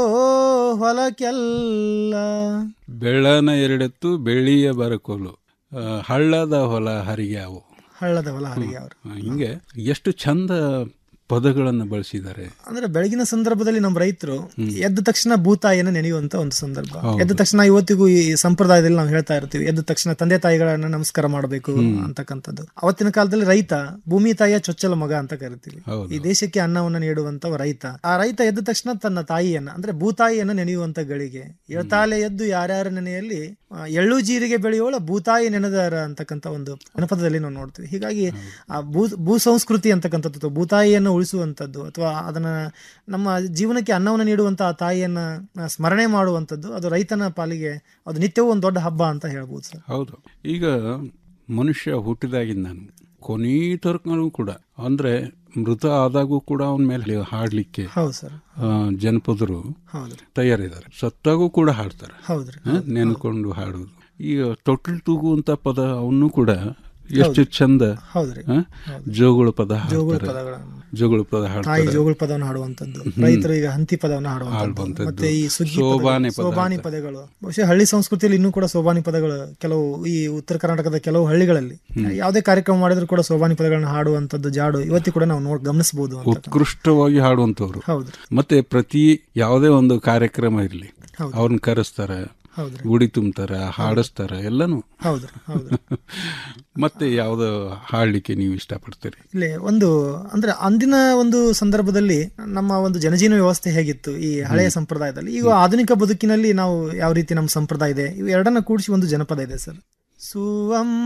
ಹೊಲಕ್ಕೆಲ್ಲ ಬೆಳ್ಳನ ಎರಡೆತ್ತು ಬೆಳ್ಳಿಯ ಬರಕೋಲು ಆ, ಹಳ್ಳದ ಹೊಲ ಹರಿಗ್ಯಾವು ಹಳ್ಳದ ಹೊಲ ಹರಿಗೆ ಅವರು ಆ, ಹಿಂಗೆ ಎಷ್ಟು ಚಂದ ಪದಗಳನ್ನು ಬಳಸಿದ್ದಾರೆ ಅಂದ್ರೆ ಬೆಳಗಿನ ಸಂದರ್ಭದಲ್ಲಿ ನಮ್ಮ ರೈತರು ಎದ್ದ ತಕ್ಷಣ ಭೂತಾಯಿಯನ್ನು ನೆನೆಯುವಂತ ಒಂದು ಸಂದರ್ಭ ಹೌದು. ಎದ್ದ ತಕ್ಷಣ ಇವತ್ತಿಗೂ ಈ ಸಂಪ್ರದಾಯದಲ್ಲಿ ನಾವು ಹೇಳ್ತಾ ಇರ್ತೀವಿ ಎದ್ದ ತಕ್ಷಣ ತಂದೆ ತಾಯಿಗಳನ್ನ ನಮಸ್ಕಾರ ಮಾಡಬೇಕು ಅಂತಕ್ಕಂಥದ್ದು ಅವತ್ತಿನ ಕಾಲದಲ್ಲಿ ರೈತ ಭೂಮಿ ತಾಯಿಯ ಚೊಚ್ಚಲ ಮಗ ಅಂತ ಕರಿತೀವಿ ಹೌದು. ಈ ದೇಶಕ್ಕೆ ಅನ್ನವನ್ನು ನೀಡುವಂತ ರೈತ ಆ ರೈತ ಎದ್ದ ತಕ್ಷಣ ತನ್ನ ತಾಯಿಯನ್ನ ಅಂದ್ರೆ ಭೂತಾಯಿಯನ್ನ ನೆನೆಯುವಂತ ಗಳಿಗೆ ಏಳ್ತಾಲೆ ಎದ್ದು ಯಾರ್ಯಾರ ನೆನೆಯಲ್ಲಿ ಆ, ಎಳ್ಳು ಜೀರಿಗೆ ಬೆಳೆಯೋಳ ಭೂತಾಯಿ ನೆನೆದಾರ ಅಂತಕ್ಕಂಥ ಒಂದು ಜನಪದದಲ್ಲಿ ನಾವು ನೋಡ್ತೀವಿ ಹೀಗಾಗಿ ಆ ಭೂ ಭೂ ಸಂಸ್ಕೃತಿ ಅಂತಕ್ಕಂಥದ್ದು ಅಥವಾ ಭೂತಾಯಿಯನ್ನು ಉಳಿಸುವಂಥದ್ದು ಅಥವಾ ಅದನ್ನ ನಮ್ಮ ಜೀವನಕ್ಕೆ ಅನ್ನವನ್ನು ನೀಡುವಂತ ಆ ತಾಯಿಯನ್ನ ಆ, ಸ್ಮರಣೆ ಮಾಡುವಂಥದ್ದು ಅದು ರೈತನ ಪಾಲಿಗೆ ಅದು ನಿತ್ಯವೂ ಒಂದು ದೊಡ್ಡ ಹಬ್ಬ ಅಂತ ಹೇಳ್ಬೋದು ಸರ್ ಹೌದು ಈಗ ಮನುಷ್ಯ ಹುಟ್ಟಿದಾಗಿಂದ ನಾನು ಕೊನೆ ತನಕನೂ ಕೂಡ ಅಂದ್ರೆ ಮೃತ ಆದಾಗೂ ಕೂಡ ಅವನ ಮೇಲೆ ಹಾಡ್ಲಿಕ್ಕೆ ಹೌದು ಸರ್ ಆ, ಜನಪದರು ಹೌದು ತಯಾರಿದ್ದಾರೆ ಸತ್ತಾಗೂ ಕೂಡ ಹಾಡ್ತಾರೆ ಹೌದ್ರಿ ಹ? ನೆನ್ಕೊಂಡು ಹಾಡೋದು ಈಗ ತೊಟ್ಟಿಲ್ ತೂಗುವಂತ ಪದ ಅವನು ಕೂಡ ಎಷ್ಟು ಚಂದ ಹೌದ್ರಿ ಹ? ಜೋಗುಳ ಪದ ಜೋಗುಳ ಹಾಡ್ತಾರೆ ಪದಗಳನ್ನು ಜೋಗುಳ ಪದ ತಾಯಿ ಹಾಡ್ತಾರೆ ಜೋಗುಳ ಪದವನ್ನು ಹಾಡುವಂಥದ್ದು ಹ್ಮ್. ರೈತರು ಈಗ ಹಂತಿ ಪದವನ್ನು ಹಾಡುವಂಥದ್ದು ಹಾಡುವಂಥದ್ದು. ಮತ್ತೆ ಈ ಸುಗ್ಗಿ ಸೋಬಾನೆ ಪದಗಳು, ಪದ ಸೋಬಾನಿ ಅಂತ. ಪದಗಳು ಬಹುಶಃ ಹಳ್ಳಿ ಸಂಸ್ಕೃತಿಯಲ್ಲಿ ಇನ್ನೂ ಕೂಡ ಸೋಬಾನಿ ಪದಗಳು ಕೆಲವು ಈ ಉತ್ತರ ಕರ್ನಾಟಕದ ಕೆಲವು ಹಳ್ಳಿಗಳಲ್ಲಿ ಯಾವುದೇ ಕಾರ್ಯಕ್ರಮ ಮಾಡಿದ್ರು ಕೂಡ ಸೋಬಾನಿ ಪದಗಳನ್ನ ಹಾಡುವಂಥದ್ದು ಜಾಡು ಇವತ್ತಿ ಕೂಡ ನಾವು ನೋಡ್ ಗಮನಿಸಬಹುದು ಅಂತ ಉತ್ಕೃಷ್ಟವಾಗಿ ಹಾಡುವಂತವ್ರು ಹೌದ್ರಿ. ಮತ್ತೆ ಪ್ರತಿ ಯಾವುದೇ ಒಂದು ಕಾರ್ಯಕ್ರಮ ಇರಲಿ ಹೌದು. ಅವ್ರನ್ನ ಕರೆಸ್ತಾರೆ ಹೌದ್ರಿ. ಗುಡಿ ತುಂಬ್ತಾರ ಹಾಡಿಸ್ತಾರ ಎಲ್ಲಾನು ಹೌದ್ರಿ ಹೌದ್ರಿ ಮತ್ತೆ ಯಾವ್ದು ಹಾಡ್ಲಿಕ್ಕೆ ನೀವು ಇಷ್ಟಪಡ್ತೀರಿ ಇಲ್ಲಿ ಒಂದು ಅಂದ್ರೆ ಅಂದಿನ ಒಂದು ಸಂದರ್ಭದಲ್ಲಿ ನಮ್ಮ ಒಂದು ಜನಜೀವನ ವ್ಯವಸ್ಥೆ ಹೇಗಿತ್ತು ಈ ಹಳೆಯ ಸಂಪ್ರದಾಯದಲ್ಲಿ ಈಗ ಆಧುನಿಕ ಬದುಕಿನಲ್ಲಿ ನಾವು ಯಾವ ರೀತಿ ನಮ್ಮ ಸಂಪ್ರದಾಯ ಇದೆ ಇವು ಎರಡನ್ನ ಕೂಡಿಸಿ ಒಂದು ಜನಪದ ಇದೆ ಸರ್ ಸುವಮ್ಮ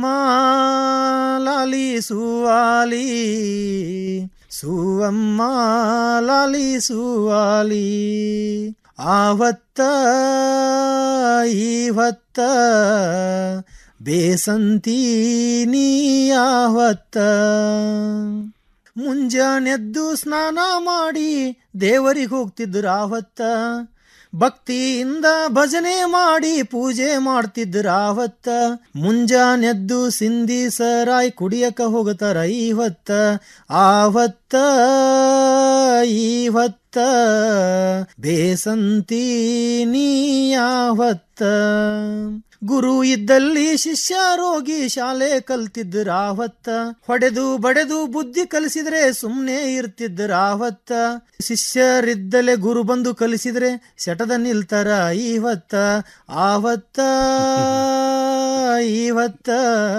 ಲಾಲಿ ಸುವಾಲಿ ಸುವಮ್ಮ ಲಾಲಿ ಸುವಾಲಿ ಆವತ್ತ ಇವತ್ತ ಬೇಸಂತಿ ನೀಯಾವತ್ತ ಮುಂಜಾನೆದ್ದು ಸ್ನಾನ ಮಾಡಿ ದೇವರಿಗೆ ಹೋಗ್ತಿದ್ರು ಆವತ್ತ ಭಕ್ತಿಯಿಂದ ಭಜನೆ ಮಾಡಿ ಪೂಜೆ ಮಾಡ್ತಿದ್ರು ಆವತ್ತ ಮುಂಜಾನೆದ್ದು ಸಿಂಧಿ ಸರಾಯ್ ಕುಡಿಯಕ ಹೋಗತಾರ ಇವತ್ತ ಆವತ್ತ ಇವತ್ತ ಬೇಸಂತಿ ನೀಯಾವತ್ತ ಗುರು ಇದ್ದಲ್ಲಿ ಶಿಷ್ಯ ರೋಗಿ ಶಾಲೆ ಕಲ್ತಿದ್ದರಾವತ್ತ ಹೊಡೆದು ಬಡೆದು ಬುದ್ಧಿ ಕಲಿಸಿದ್ರೆ ಸುಮ್ನೆ ಇರ್ತಿದ್ದರಾವತ್ತ ಶಿಷ್ಯರಿದ್ದಲೆ ಗುರು ಬಂದು ಕಲಿಸಿದ್ರೆ ಶಟದ ನಿಲ್ತಾರ ಇವತ್ತ ಆವತ್ತ ಇವತ್ತ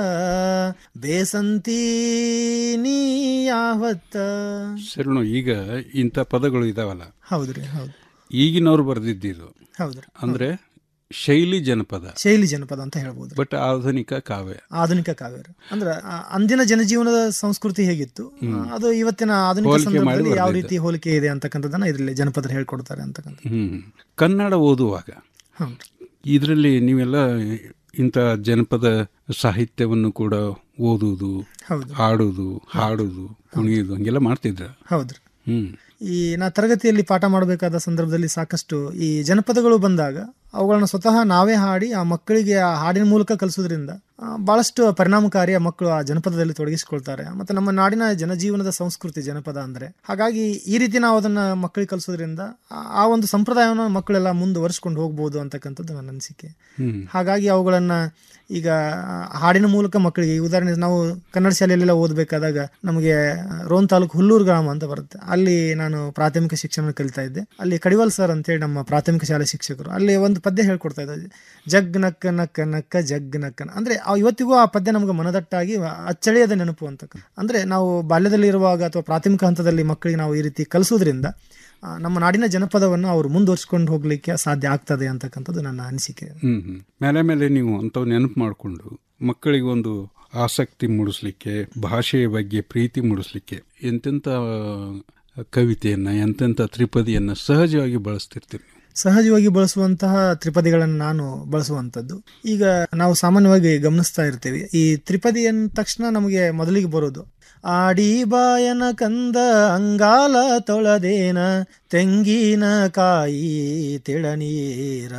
ಬೇಸಂತಿ ನೀ ಯಾವತ್ತ ಶರಣು ಈಗ ಇಂಥ ಪದಗಳು ಇದಾವಲ್ಲ ಹೌದ್ರಿ ಹೌದು ಈಗಿನವ್ರು ಬರೆದಿದ್ದಿದು ಹೌದ್ರಿ ಅಂದ್ರೆ ಶೈಲಿ ಜನಪದ ಶೈಲಿ ಜನಪದ ಅಂತ ಹೇಳ್ಬೋದು ಬಟ್ ಆಧುನಿಕ ಕಾವ್ಯ ಆಧುನಿಕ ಕಾವ್ಯ ಅಂದ್ರೆ ಆ, ಅಂದಿನ ಜನಜೀವನದ ಸಂಸ್ಕೃತಿ ಹೇಗಿತ್ತು ಆ, ಅದು ಇವತ್ತಿನ ಆಧುನಿಕ ಹೋಲಿಕೆ ಮಾಡಿ ಸಂದರ್ಭದಲ್ಲಿ ಯಾವ ಬರ್ದಿದ್ದ. ರೀತಿ ಹೋಲಿಕೆ ಇದೆ ಅಂತಕ್ಕಂಥದ್ದನ್ನ ಇದರಲ್ಲಿ ಜನಪದರು ಹೇಳ್ಕೊಡ್ತಾರೆ ಅಂತಕ್ಕಂಥ ಹ್ಮ್ ಕನ್ನಡ ಓದುವಾಗ ಹ್ಮ್. ಇದರಲ್ಲಿ ನೀವೆಲ್ಲ ಇಂಥ ಜನಪದ ಸಾಹಿತ್ಯವನ್ನು ಕೂಡ ಓದುವುದು ಹೌದು. ಹಾಡುವುದು ಹಾಡುವುದು ಕುಣಿಯುವುದು ಹಂಗೆಲ್ಲ ಮಾಡ್ತಿದ್ರ ಹೌದ್ರಿ ಹ್ಮ್ ಈ ನಾ ತರಗತಿಯಲ್ಲಿ ಪಾಠ ಮಾಡಬೇಕಾದ ಸಂದರ್ಭದಲ್ಲಿ ಸಾಕಷ್ಟು ಈ ಜನಪದಗಳು ಬಂದಾಗ ಅವುಗಳನ್ನ ಸ್ವತಃ ನಾವೇ ಹಾಡಿ ಆ ಮಕ್ಕಳಿಗೆ ಆ ಹಾಡಿನ ಮೂಲಕ ಕಲಿಸೋದ್ರಿಂದ ಆ, ಬಹಳಷ್ಟು ಪರಿಣಾಮಕಾರಿಯ ಮಕ್ಕಳು ಆ ಜನಪದದಲ್ಲಿ ತೊಡಗಿಸಿಕೊಳ್ತಾರೆ ಮತ್ತು ನಮ್ಮ ನಾಡಿನ ಜನಜೀವನದ ಸಂಸ್ಕೃತಿ ಜನಪದ ಅಂದರೆ ಹಾಗಾಗಿ ಈ ರೀತಿ ನಾವು ಅದನ್ನು ಮಕ್ಕಳಿಗೆ ಕಲಿಸೋದ್ರಿಂದ ಆ- ಆ ಒಂದು ಸಂಪ್ರದಾಯವನ್ನು ಮಕ್ಕಳೆಲ್ಲ ಮುಂದುವರಿಸ್ಕೊಂಡು ಹೋಗ್ಬೋದು ಅಂತಕ್ಕಂಥದ್ದು ನನ್ನ ಅನಿಸಿಕೆ ಹ್ಮ್ ಹಾಗಾಗಿ ಅವುಗಳನ್ನು ಈಗ ಹಾಡಿನ ಮೂಲಕ ಮಕ್ಕಳಿಗೆ ಈ ಉದಾಹರಣೆ ನಾವು ಕನ್ನಡ ಶಾಲೆಯಲ್ಲೆಲ್ಲ ಓದಬೇಕಾದಾಗ ನಮಗೆ ರೋನ್ ತಾಲೂಕು ಹುಲ್ಲೂರು ಗ್ರಾಮ ಅಂತ ಬರುತ್ತೆ ಅಲ್ಲಿ ನಾನು ಪ್ರಾಥಮಿಕ ಶಿಕ್ಷಣ ಕಲಿತಾ ಇದ್ದೆ ಅಲ್ಲಿ ಕಡಿವಾಲ್ ಸರ್ ಅಂತೇಳಿ ನಮ್ಮ ಪ್ರಾಥಮಿಕ ಶಾಲೆ ಶಿಕ್ಷಕರು ಅಲ್ಲಿ ಒಂದು ಪದ್ಯ ಹೇಳ್ಕೊಡ್ತಾ ಇದ್ದಾರೆ ಜಗ್ ನಕ್ಕ ನಕ್ಕ ನಕ್ಕ ಜಗ್ ನಕ್ಕ ಅಂದ್ರೆ ಆ ಇವತ್ತಿಗೂ ಆ ಪದ್ಯ ನಮಗೆ ಮನದಟ್ಟಾಗಿ ಅಚ್ಚಳಿಯದ ನೆನಪು ಅಂತಕ್ಕ ಅಂದ್ರೆ ನಾವು ಬಾಲ್ಯದಲ್ಲಿ ಇರುವಾಗ ಅಥವಾ ಪ್ರಾಥಮಿಕ ಹಂತದಲ್ಲಿ ಮಕ್ಕಳಿಗೆ ನಾವು ಈ ರೀತಿ ಕಲಿಸೋದ್ರಿಂದ ಆ, ನಮ್ಮ ನಾಡಿನ ಜನಪದವನ್ನು ಅವರು ಮುಂದುವರಿಸ್ಕೊಂಡು ಹೋಗ್ಲಿಕ್ಕೆ ಸಾಧ್ಯ ಆಗ್ತದೆ ಅಂತಕ್ಕಂಥದ್ದು ನನ್ನ ಅನಿಸಿಕೆ ಹ್ಮ್ ಹ್ಮ್ ಮೇಲೆ ಮೇಲೆ ನೀವು ಅಂಥವು ನೆನಪು ಮಾಡಿಕೊಂಡು ಮಕ್ಕಳಿಗೆ ಒಂದು ಆಸಕ್ತಿ ಮೂಡಿಸ್ಲಿಕ್ಕೆ ಭಾಷೆಯ ಬಗ್ಗೆ ಪ್ರೀತಿ ಮೂಡಿಸ್ಲಿಕ್ಕೆ ಎಂತೆಂಥ ಕವಿತೆಯನ್ನು ಎಂತೆಂಥ ತ್ರಿಪದಿಯನ್ನು ಸಹಜವಾಗಿ ಬಳಸ್ತಿರ್ತೀರಿ ನೀವು ಸಹಜವಾಗಿ ಬಳಸುವಂತಹ ತ್ರಿಪದಿಗಳನ್ನು ನಾನು ಬಳಸುವಂಥದ್ದು ಈಗ ನಾವು ಸಾಮಾನ್ಯವಾಗಿ ಗಮನಿಸ್ತಾ ಇರ್ತೀವಿ ಈ ತ್ರಿಪದಿ ಅಂದ ತಕ್ಷಣ ನಮಗೆ ಮೊದಲಿಗೆ ಬರೋದು ಆಡಿ ಬಾಯನ ಕಂದ ಅಂಗಾಲ ತೊಳೆದೇನ ತೆಂಗಿನ ಕಾಯಿ ತಿಳನೀರ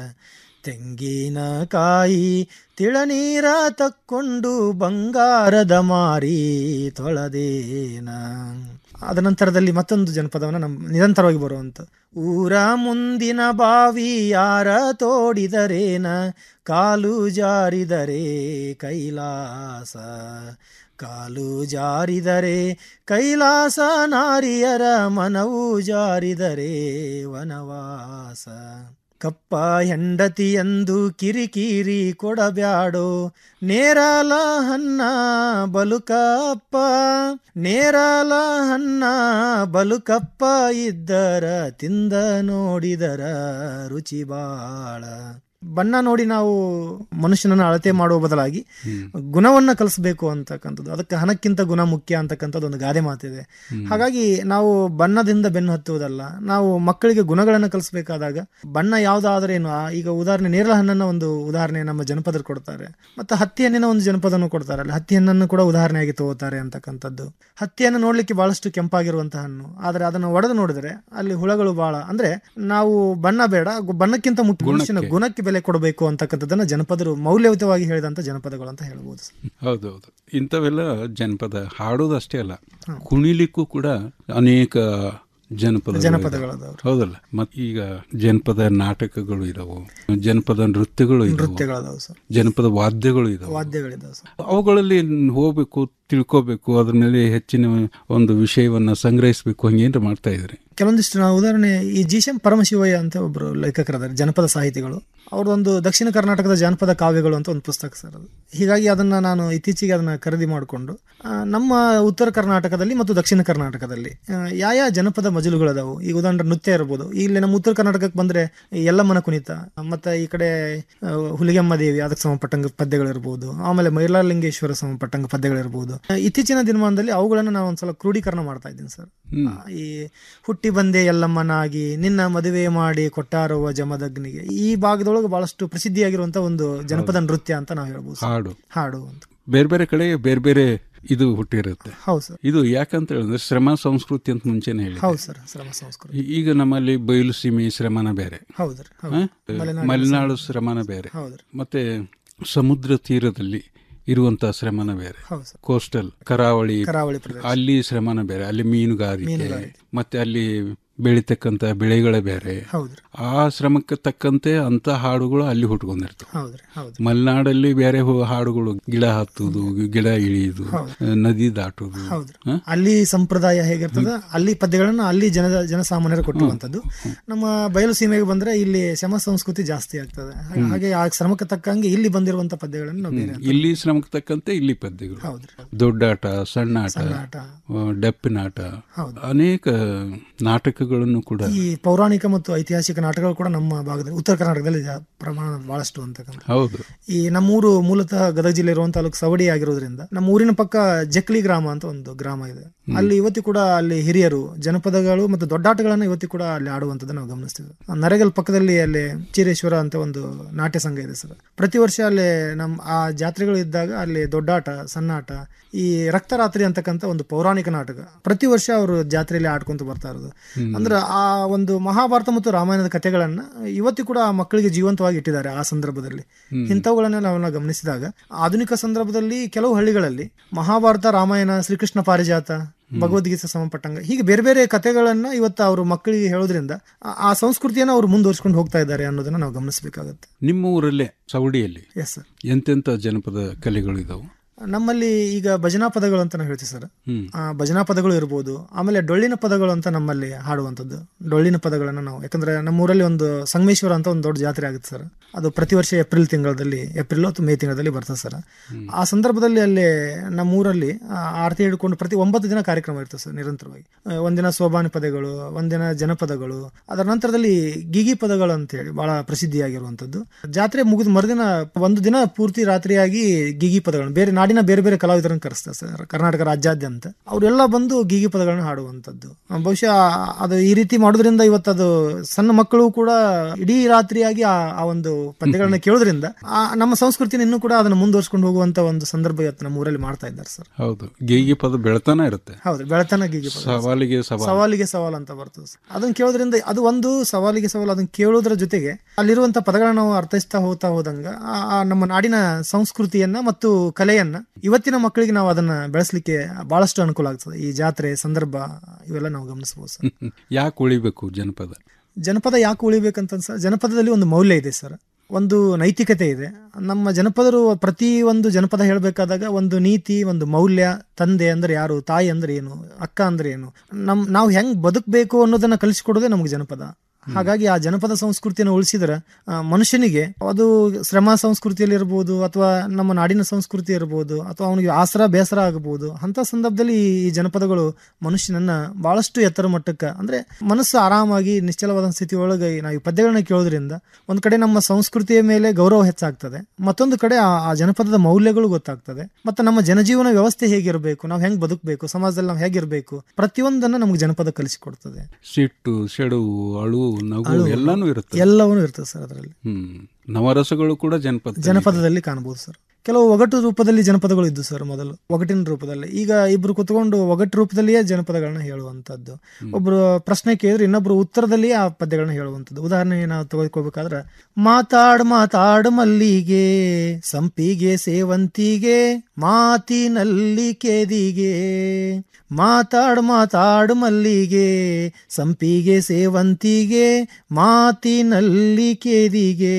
ತೆಂಗಿನ ಕಾಯಿ ತಿಳನೀರ ತಕ್ಕೊಂಡು ಬಂಗಾರದ ಮಾರಿ ತೊಳೆದೇನ ಅದ ನಂತರದಲ್ಲಿ ಮತ್ತೊಂದು ಜನಪದವನ್ನು ನಮ್ಮ ನಿರಂತರವಾಗಿ ಬರುವಂಥ ಊರ ಮುಂದಿನ ಬಾವಿ ಯಾರ ತೋಡಿದರೇನ ಕಾಲು ಜಾರಿದರೆ ಕೈಲಾಸ ಕಾಲು ಜಾರಿದರೆ ಕೈಲಾಸ ನಾರಿಯರ ಮನವು ಜಾರಿದರೆ ವನವಾಸ ಕಪ್ಪ ಹೆಂಡತಿಯಂದು ಕಿರಿಕಿರಿ ಕೊಡಬ್ಯಾಡೋ ನೇರಲ ಹನ್ನ ಬಲುಕಪ್ಪ ನೇರಲ ಹನ್ನ ಬಲುಕಪ್ಪ ಇದ್ದರ ತಿಂದ ನೋಡಿದರ ರುಚಿ ಬಾಳ ಬಣ್ಣ ನೋಡಿ ನಾವು ಮನುಷ್ಯನನ್ನು ಅಳತೆ ಮಾಡುವ ಬದಲಾಗಿ ಗುಣವನ್ನ ಕಲಿಸ್ಬೇಕು ಅಂತಕ್ಕಂಥದ್ದು ಅದಕ್ಕೆ ಹಣಕ್ಕಿಂತ ಗುಣ ಮುಖ್ಯ ಅಂತಕ್ಕಂಥದ್ದು ಒಂದು ಗಾದೆ ಮಾತಿದೆ ಹಾಗಾಗಿ ನಾವು ಬಣ್ಣದಿಂದ ಬೆನ್ನು ಹತ್ತುವುದಲ್ಲ ನಾವು ಮಕ್ಕಳಿಗೆ ಗುಣಗಳನ್ನು ಕಲಿಸ್ಬೇಕಾದಾಗ ಬಣ್ಣ ಯಾವುದಾದ್ರೆ ಏನು ಆ- ಈಗ ಉದಾಹರಣೆ ನೇರಳ ಹಣ್ಣನ್ನ ಒಂದು ಉದಾಹರಣೆ ನಮ್ಮ ಜನಪದರು ಕೊಡ್ತಾರೆ ಮತ್ತೆ ಹತ್ತಿ ಹಣ್ಣಿನ ಒಂದು ಜನಪದನ್ನು ಕೊಡ್ತಾರೆ ಅಲ್ಲಿ ಹತ್ತಿ ಹಣ್ಣನ್ನು ಕೂಡ ಉದಾಹರಣೆಯಾಗಿ ತಗೋತಾರೆ ಅಂತಕ್ಕಂಥದ್ದು ಹತ್ತಿಯನ್ನು ನೋಡ್ಲಿಕ್ಕೆ ಬಹಳಷ್ಟು ಕೆಂಪಾಗಿರುವಂತಹ ಹಣ್ಣು ಆದರೆ ಅದನ್ನು ಒಡೆದು ನೋಡಿದ್ರೆ ಅಲ್ಲಿ ಹುಳಗಳು ಬಹಳ ಅಂದ್ರೆ ನಾವು ಬಣ್ಣ ಬೇಡ ಗು- ಬಣ್ಣಕ್ಕಿಂತ ಮುಖ್ಯ ಮನುಷ್ಯನ ಗುಣಕ್ಕೆ ಬೆಲೆ ಕೊಡಬೇಕು ಅಂತಕ್ಕಂಥದ್ದನ್ನ ಜನಪದರು ಮೌಲ್ಯಯುತವಾಗಿ ಹೇಳಿದಂತ ಜನಪದಗಳು ಅಂತ ಹೇಳ್ಬೋದು ಹೌದೌದು ಇಂಥವೆಲ್ಲ ಜನಪದ ಹಾಡೋದಷ್ಟೇ ಅಲ್ಲ ಕುಣಿಲಿಕ್ಕೂ ಕೂಡ ಅನೇಕ ಜನಪದ ಜನಪದಗಳದಾವ್ರಿ. ಹೌದಲ್ಲ ಮತ್ ಈಗ ಜನಪದ ನಾಟಕಗಳು ಇದಾವು ಜನಪದ ನೃತ್ಯಗಳು ಇದಾವು ನೃತ್ಯಗಳದಾವು ಸರ್ ಜನಪದ ವಾದ್ಯಗಳು ಇದಾವೆ ವಾದ್ಯಗಳಿದಾವೆ ಸರ್ ಅವುಗಳಲ್ಲಿ ಹೋಗ್ಬೇಕು ತಿಳ್ಕೋಬೇಕು ಅದ್ರ ಮೇಲೆ ಹೆಚ್ಚಿನ ಒಂದು ವಿಷಯವನ್ನ ಸಂಗ್ರಹಿಸಬೇಕು ಹಂಗೇನ್ರ ಮಾಡ್ತಾ ಇದ್ರಿ ಕೆಲವೊಂದಿಷ್ಟು ನಾವು ಉದಾಹರಣೆ ಈ ಜಿ ಎಂ ಪರಮಶಿವಯ್ಯ ಅಂತ ಒಬ್ಬರು ಲೇಖಕರಾದಾರೆ ಜನಪದ ಸಾಹಿತಿಗಳು ಅವ್ರದೊಂದು ದಕ್ಷಿಣ ಕರ್ನಾಟಕದ ಜಾನಪದ ಕಾವ್ಯಗಳು ಅಂತ ಒಂದು ಪುಸ್ತಕ ಸರ್ ಅದು ಹೀಗಾಗಿ ಅದನ್ನ ನಾನು ಇತ್ತೀಚೆಗೆ ಅದನ್ನ ಖರೀದಿ ಮಾಡಿಕೊಂಡು ನಮ್ಮ ಉತ್ತರ ಕರ್ನಾಟಕದಲ್ಲಿ ಮತ್ತು ದಕ್ಷಿಣ ಕರ್ನಾಟಕದಲ್ಲಿ ಆ, ಯಾವ ಯಾವ ಜನಪದ ಮಜಲುಗಳದಾವು ಈಗ ಉದಾಹರಣೆ ನೃತ್ಯ ಇರ್ಬೋದು ಇಲ್ಲಿ ನಮ್ಮ ಉತ್ತರ ಕರ್ನಾಟಕಕ್ಕೆ ಬಂದ್ರೆ ಈ ಯಲ್ಲಮ್ಮನ ಕುಣಿತ ಮತ್ತೆ ಈ ಕಡೆ ಆ, ಹುಲಿಗೆಮ್ಮ ದೇವಿ ಅದಕ್ಕೆ ಸಮಪಟ್ಟಂಗ ಪದ್ಯಗಳಿರ್ಬೋದು ಆಮೇಲೆ ಮೈಲಾರಲಿಂಗೇಶ್ವರ ಸಮಪಟ್ಟಂಗ ಪದ್ಯಗಳಿರ್ಬೋದು ಆ, ಇತ್ತೀಚಿನ ದಿನಮಾನದಲ್ಲಿ ಅವುಗಳನ್ನು ನಾವು ಒಂದ್ಸಲ ಕ್ರೋಢೀಕರಣ ಮಾಡ್ತಾ ಇದ್ದೀನಿ ಸರ್ ಆ, ಈ ಹುಟ್ಟಿ ಬಂದೆ ಎಲ್ಲಮ್ಮನಾಗಿ ನಿನ್ನ ಮದುವೆ ಮಾಡಿ ಕೊಟ್ಟಾರವ್ವ ಜಮದಗ್ನಿಗೆ ಈ ಭಾಗದೊಳಗೆ ಬಹಳಷ್ಟು ಪ್ರಸಿದ್ಧಿಯಾಗಿರುವಂತ ಒಂದು ಜನಪದ ನೃತ್ಯ ಅಂತ ನಾವು ಹೇಳ್ಬೋದು ಸರ್. ಹಾಡು ಹಾಡು ಅಂತ ಬೇರೆ ಬೇರೆ ಕಡೆ ಬೇರೆ ಬೇರೆ ಇದು ಹುಟ್ಟಿರುತ್ತೆ ಹೌದು ಸರ್ ಇದು ಯಾಕಂತ ಹೇಳಿದ್ರೆ ಶ್ರಮ ಸಂಸ್ಕೃತಿ ಅಂತ ಮುಂಚೆನೆ ಹೇಳಿ ಹೌದು ಸರ್ ಶ್ರಮ ಸಂಸ್ಕೃತಿ ಈಗ ನಮ್ಮಲ್ಲಿ ಬಯಲು ಸೀಮೆ ಶ್ರಮನ ಬೇರೆ ಹೌದ್ರಿ ಹ? ಹೌದು ಮಲೆನಾಡು ಮಲೆನಾಡು ಶ್ರಮನ ಬೇರೆ ಹೌದ್ರಿ ಮತ್ತೆ ಸಮುದ್ರ ತೀರದಲ್ಲಿ ಇರುವಂತ ಶ್ರಮನ ಬೇರೆ ಹೌದು ಸರ್ ಕೋಸ್ಟಲ್ ಕರಾವಳಿ ಕರಾವಳಿ ಪ್ರದೇಶ ಅಲ್ಲಿ ಶ್ರಮನ ಬೇರೆ ಅಲ್ಲಿ ಮೀನುಗಾರಿಕೆ ಮೀನುಗಾರಿಕೆ. ಮತ್ತೆ ಅಲ್ಲಿ ಬೆಳಿತಕ್ಕಂತ ಬೆಳೆಗಳೇ ಬೇರೆ ಹೌದ್ರಿ ಆ ಶ್ರಮಕ್ಕೆ ತಕ್ಕಂತೆ ಅಂತ ಹಾಡುಗಳು ಅಲ್ಲಿ ಹುಟ್ಕೊಂಡಿರ್ತವೆ ಹೌದ್ರಿ ಹೌದು ಮಲೆನಾಡಲ್ಲಿ ಬೇರೆ ಹೋ- ಹಾಡುಗಳು ಗಿಡ ಹತ್ತುದು ಗಿಡ ಇಳಿಯುದು ಹೌದು. ನದಿ ದಾಟುದು ಹೌದ್ರಿ ಹ? ಅಲ್ಲಿ ಸಂಪ್ರದಾಯ ಹೇಗಿರ್ತದ ಅಲ್ಲಿ ಪದ್ಯಗಳನ್ನ ಅಲ್ಲಿ ಜನ ಜನಸಾಮಾನ್ಯರು ಕೊಟ್ಟಿರುವಂತದ್ದು ನಮ್ಮ ಬಯಲು ಸೀಮೆಗೆ ಬಂದ್ರೆ ಇಲ್ಲಿ ಶಮ ಸಂಸ್ಕೃತಿ ಜಾಸ್ತಿ ಆಗ್ತದೆ ಹಾಗೆ- ಹಾಗೆ ಆ ಶ್ರಮಕ್ಕೆ ತಕ್ಕಂಗೆ ಇಲ್ಲಿ ಬಂದಿರುವಂತ ಪದ್ಯಗಳನ್ನು ನಾವು ಬೇರೆ ಅಂತ- ಇಲ್ಲಿ ಶ್ರಮಕ್ಕೆ ತಕ್ಕಂತೆ ಇಲ್ಲಿ ಪದ್ಯಗಳು ಹೌದ್ರಿ ದೊಡ್ಡಾಟ ಸಣ್ಣಾಟ ಸಣ್ಣಾಟ. ಆ, ಡಪ್ಪಿನಾಟ ಹೌದು. ಅನೇಕ ನಾಟಕಗಳನ್ನು ಕೂಡ ಈ ಪೌರಾಣಿಕ ಮತ್ತು ಐತಿಹಾಸಿಕ ನಾಟಕಗಳು ಕೂಡ ನಮ್ಮ ಭಾಗದಲ್ಲಿ ಉತ್ತರ ಕರ್ನಾಟಕದಲ್ಲಿ ಜಾ- ಪ್ರಮಾಣ ಬಹಳಷ್ಟು ಅಂತಕ್ಕಂಥ ಹೌದು ಈ ನಮ್ಮೂರು ಮೂಲತಃ ಗದಗ ಜಿಲ್ಲೆ ಇರುವಂತ ತಾಲೂಕು ಸವಡಿ ಆಗಿರೋದ್ರಿಂದ ನಮ್ಮ ಊರಿನ ಪಕ್ಕ ಜಕ್ಲಿ ಗ್ರಾಮ ಅಂತ ಒಂದು ಗ್ರಾಮ ಇದೆ ಅಲ್ಲಿ ಇವತ್ತಿ ಕೂಡ ಅಲ್ಲಿ ಹಿರಿಯರು ಜನಪದಗಳು ಮತ್ತು ದೊಡ್ಡಾಟಗಳನ್ನ ಇವತ್ತಿ ಕೂಡ ಅಲ್ಲಿ ಆಡುವಂತದ್ದು ನಾವು ಗಮನಿಸ್ತೀವಿ ಆ ನರೇಗಲ್ ಪಕ್ಕದಲ್ಲಿ ಅಲ್ಲಿ ಚೀರೇಶ್ವರ ಅಂತ ಒಂದು ನಾಟ್ಯ ಸಂಘ ಇದೆ ಸರ್ ಪ್ರತಿ ವರ್ಷ ಅಲ್ಲಿ ನಮ್ಮ ಆ ಜಾತ್ರೆಗಳು ಇದ್ದಾಗ ಅಲ್ಲಿ ದೊಡ್ಡಾಟ ಸಣ್ಣಾಟ ಈ ರಕ್ತರಾತ್ರಿ ಅಂತಕ್ಕಂಥ ಒಂದು ಪೌರಾಣಿಕ ನಾಟಕ ಪ್ರತಿ ವರ್ಷ ಅವರು ಜಾತ್ರೆಯಲ್ಲಿ ಆಡ್ಕೊಂತ ಬರ್ತಾ ಇರೋದು ಅಂದ್ರೆ ಆ ಒಂದು ಮಹಾಭಾರತ ಮತ್ತು ರಾಮಾಯಣದ ಕಥೆಗಳನ್ನ ಇವತ್ತು ಕೂಡ ಆ ಮಕ್ಕಳಿಗೆ ಜೀವಂತವಾಗಿ ಇಟ್ಟಿದ್ದಾರೆ ಆ ಸಂದರ್ಭದಲ್ಲಿ ಹ್ಮ್. ಇಂಥವುಗಳನ್ನ ನಾವೆಲ್ಲ ಗಮನಿಸಿದಾಗ ಆಧುನಿಕ ಸಂದರ್ಭದಲ್ಲಿ ಕೆಲವು ಹಳ್ಳಿಗಳಲ್ಲಿ ಮಹಾಭಾರತ ರಾಮಾಯಣ ಶ್ರೀಕೃಷ್ಣ ಪಾರಿಜಾತ ಭಗವದ್ಗೀತೆ ಸಂಬಂಧಪಟ್ಟಂಗ ಹೀಗೆ ಬೇರೆ ಬೇರೆ ಕಥೆಗಳನ್ನ ಇವತ್ತು ಅವರು ಮಕ್ಕಳಿಗೆ ಹೇಳೋದ್ರಿಂದ ಆ- ಆ ಸಂಸ್ಕೃತಿಯನ್ನು ಅವರು ಮುಂದುವರ್ಸ್ಕೊಂಡು ಹೋಗ್ತಾ ಇದ್ದಾರೆ ಅನ್ನೋದನ್ನ ನಾವು ಗಮನಿಸಬೇಕಾಗುತ್ತೆ ನಿಮ್ಮ ಊರಲ್ಲೇ ಸವಡಿಯಲ್ಲಿ ಎಸ್ ಸರ್ ಎಂತೆಂಥ ಜನಪದ ಕಲೆಗಳು ಇದಾವು ನಮ್ಮಲ್ಲಿ ಈಗ ಭಜನಾ ಪದಗಳು ಅಂತ ನಾವು ಹೇಳ್ತೀವಿ ಸರ್ ಹ್ಮ್ ಆ, ಭಜನಾ ಪದಗಳು ಇರ್ಬೋದು ಆಮೇಲೆ ಡೊಳ್ಳಿನ ಪದಗಳು ಅಂತ ನಮ್ಮಲ್ಲಿ ಹಾಡುವಂಥದ್ದು ಡೊಳ್ಳಿನ ಪದಗಳನ್ನು ನಾವು ಯಾಕಂದ್ರೆ ನಮ್ಮೂರಲ್ಲಿ ಒಂದು ಸಂಗಮೇಶ್ವರ ಅಂತ ಒಂದು ದೊಡ್ಡ ಜಾತ್ರೆ ಆಗುತ್ತೆ ಸರ್ ಅದು ಪ್ರತಿ ವರ್ಷ ಏಪ್ರಿಲ್ ತಿಂಗಳಲ್ಲಿ ಏಪ್ರಿಲ್ ಅಥವಾ ಮೇ ತಿಂಗಳಲ್ಲಿ ಬರ್ತದೆ ಸರ್ ಆ ಸಂದರ್ಭದಲ್ಲಿ ಅಲ್ಲಿ ನಮ್ಮೂರಲ್ಲಿ ಆ, ಆರತಿ ಹಿಡ್ಕೊಂಡು ಪ್ರತಿ ಒಂಬತ್ತು ದಿನ ಕಾರ್ಯಕ್ರಮ ಇರ್ತದೆ ಸರ್ ನಿರಂತರವಾಗಿ ಆ, ಒಂದಿನ ಸೋಬಾನಿ ಪದಗಳು ಒಂದಿನ ಜನಪದಗಳು ಅದರ ನಂತರದಲ್ಲಿ ಗಿಗಿ ಪದಗಳು ಅಂತ ಹೇಳಿ ಬಹಳ ಪ್ರಸಿದ್ಧಿಯಾಗಿರುವಂಥದ್ದು ಜಾತ್ರೆ ಮುಗಿದ ಮರುದಿನ ಒಂದು ದಿನ ಪೂರ್ತಿ ರಾತ್ರಿಯಾಗಿ ಗಿಗಿ ಪದಗಳನ್ನು ಬೇರೆ ನಾಡಿನ ಬೇರೆ ಬೇರೆ ಕಲಾವಿದರನ್ನು ಕರೆಸ್ತಾರೆ ಸರ್ ಕರ್ನಾಟಕ ರಾಜ್ಯಾದ್ಯಂತ ಅವರೆಲ್ಲ ಬಂದು ಗಿಗಿ ಪದಗಳನ್ನು ಹಾಡುವಂಥದ್ದು ಆ, ಬಹುಶಃ ಅದು ಈ ರೀತಿ ಮಾಡೋದ್ರಿಂದ ಇವತ್ತು ಅದು ಸಣ್ಣ ಮಕ್ಕಳು ಕೂಡ ಇಡೀ ರಾತ್ರಿಯಾಗಿ ಆ ಆ ಒಂದು ಪದ್ಯಗಳನ್ನ ಕೇಳೋದ್ರಿಂದ ಆ ನಮ್ಮ ಸಂಸ್ಕೃತಿನ ಇನ್ನೂ ಕೂಡ ಅದನ್ನು ಮುಂದುವರ್ಸ್ಕೊಂಡು ಹೋಗುವಂತ ಒಂದು ಸಂದರ್ಭ ಇವತ್ತು ನಮ್ಮ ಊರಲ್ಲಿ ಮಾಡ್ತಾ ಇದ್ದಾರೆ ಸರ್ ಹೌದು ಗೇಗಿ ಪದ ಬೆಳತಾನ ಇರುತ್ತೆ ಹೌದು ಬೆಳತನ ಗೀಗಿ ಪದ ಸವಾಲಿಗೆ ಸವಾಲು ಸವಾಲಿಗೆ ಸವಾಲ್ ಅಂತ ಬರ್ತದೆ ಸರ್. ಅದನ್ನ ಕೇಳೋದ್ರಿಂದ ಅದು ಒಂದು ಸವಾಲಿಗೆ ಸವಾಲು ಅದನ್ನ ಕೇಳೋದ್ರ ಜೊತೆಗೆ ಅಲ್ಲಿರುವಂತ ಪದಗಳನ್ನ ನಾವು ಅರ್ಥೈಸ್ತಾ ಹೋಗ್ತಾ ಹೋದಂಗ ಆ- ಆ ನಮ್ಮ ನಾಡಿನ ಸಂಸ್ಕೃತಿಯನ್ನ ಮತ್ತು ಕಲೆಯನ್ನ ಇವತ್ತಿನ ಮಕ್ಕಳಿಗೆ ನಾವು ಅದನ್ನ ಬೆಳೆಸಲಿಕ್ಕೆ ಬಹಳಷ್ಟು ಅನುಕೂಲ ಆಗ್ತದೆ ಈ ಜಾತ್ರೆ ಸಂದರ್ಭ ಇವೆಲ್ಲ ನಾವು ಗಮನಿಸಬಹುದು ಸರ್ ಯಾಕೆ ಉಳಿಬೇಕು ಜನಪದ ಜನಪದ ಯಾಕೆ ಉಳಿಬೇಕಂತ ಸರ್ ಜನಪದದಲ್ಲಿ ಒಂದು ಮೌಲ್ಯ ಇದೆ ಸರ್ ಒಂದು ನೈತಿಕತೆ ಇದೆ ನಮ್ಮ ಜನಪದರು ಪ್ರತಿ ಒಂದು ಜನಪದ ಹೇಳಬೇಕಾದಾಗ ಒಂದು ನೀತಿ ಒಂದು ಮೌಲ್ಯ ತಂದೆ ಅಂದ್ರೆ ಯಾರು ತಾಯಿ ಅಂದ್ರೆ ಏನು ಅಕ್ಕ ಅಂದ್ರೆ ಏನು ನಮ್ ನಾವು ಹೆಂಗ್ ಬದುಕಬೇಕು ಅನ್ನೋದನ್ನ ಕಲಿಸ್ಕೊಡೋದೇ ನಮ್ಗೆ ಜನಪದ ಹಾಗಾಗಿ ಆ ಜನಪದ ಸಂಸ್ಕೃತಿಯನ್ನು ಉಳಿಸಿದ್ರೆ ಆ, ಮನುಷ್ಯನಿಗೆ ಅದು ಶ್ರಮ ಸಂಸ್ಕೃತಿಯಲ್ಲಿ ಇರ್ಬೋದು ಅಥವಾ ನಮ್ಮ ನಾಡಿನ ಸಂಸ್ಕೃತಿ ಇರ್ಬೋದು ಅಥವಾ ಅವನಿಗೆ ಆಸರ ಬೇಸರ ಆಗಬಹುದು ಅಂತ ಸಂದರ್ಭದಲ್ಲಿ ಈ ಜನಪದಗಳು ಮನುಷ್ಯನನ್ನ ಬಹಳಷ್ಟು ಎತ್ತರ ಮಟ್ಟಕ್ಕೆ ಅಂದ್ರೆ ಮನಸ್ಸು ಆರಾಮಾಗಿ ನಿಶ್ಚಲವಾದ ಸ್ಥಿತಿ ಒಳಗೆ ನಾವು ಈ ಪದ್ಯಗಳನ್ನ ಕೇಳೋದ್ರಿಂದ ಒಂದ್ ಕಡೆ ನಮ್ಮ ಸಂಸ್ಕೃತಿಯ ಮೇಲೆ ಗೌರವ ಹೆಚ್ಚಾಗ್ತದೆ ಮತ್ತೊಂದು ಕಡೆ ಆ ಆ ಜನಪದದ ಮೌಲ್ಯಗಳು ಗೊತ್ತಾಗ್ತದೆ ಮತ್ತೆ ನಮ್ಮ ಜನಜೀವನ ವ್ಯವಸ್ಥೆ ಹೇಗಿರಬೇಕು ನಾವು ಹೆಂಗ್ ಬದುಕಬೇಕು ಸಮಾಜದಲ್ಲಿ ನಾವು ಹೇಗಿರಬೇಕು ಪ್ರತಿಯೊಂದನ್ನ ನಮ್ಗೆ ಜನಪದ ಕಲಿಸಿಕೊಡ್ತದೆ ಸಿಟ್ಟು ಸೆಡವು ಅಳು ನಗು ಅಳು, ಎಲ್ಲಾನು ಇರುತ್ತೆ ಎಲ್ಲವೂ ಇರ್ತದೆ ಸರ್ ಅದರಲ್ಲಿ ಹ್ಮ್ ನವರಸಗಳು ಕೂಡ ಜನಪದ ಜನಪದದಲ್ಲಿ ಕಾಣಬಹುದು ಸರ್ ಕೆಲವು ಒಗಟು ರೂಪದಲ್ಲಿ ಜನಪದಗಳು ಇದ್ದು ಸರ್ ಮೊದಲು ಒಗಟಿನ ರೂಪದಲ್ಲಿ ಈಗ ಇಬ್ರು ಕುತ್ಕೊಂಡು ಒಗಟು ರೂಪದಲ್ಲಿಯೇ ಜನಪದಗಳನ್ನ ಹೇಳುವಂತದ್ದು ಒಬ್ರು ಪ್ರಶ್ನೆ ಕೇಳಿದ್ರೆ ಇನ್ನೊಬ್ರು ಉತ್ತರದಲ್ಲಿಯೇ ಆ ಪದ್ಯಗಳನ್ನ ಹೇಳುವಂತದ್ದು ಉದಾಹರಣೆ ನಾವು ತೆಗೆದುಕೋಬೇಕಾದ್ರೆ ಮಾತಾಡ್ ಮಾತಾಡ್ ಮಲ್ಲಿಗೆ ಸಂಪಿಗೆ ಸೇವಂತಿಗೆ ಮಾತಿನಲ್ಲಿ ಕೇದಿಗೆ ಮಾತಾಡ್ ಮಾತಾಡ್ ಮಲ್ಲಿಗೆ ಸಂಪಿಗೆ ಸೇವಂತಿಗೆ ಮಾತಿನಲ್ಲಿ ಕೇದಿಗೆ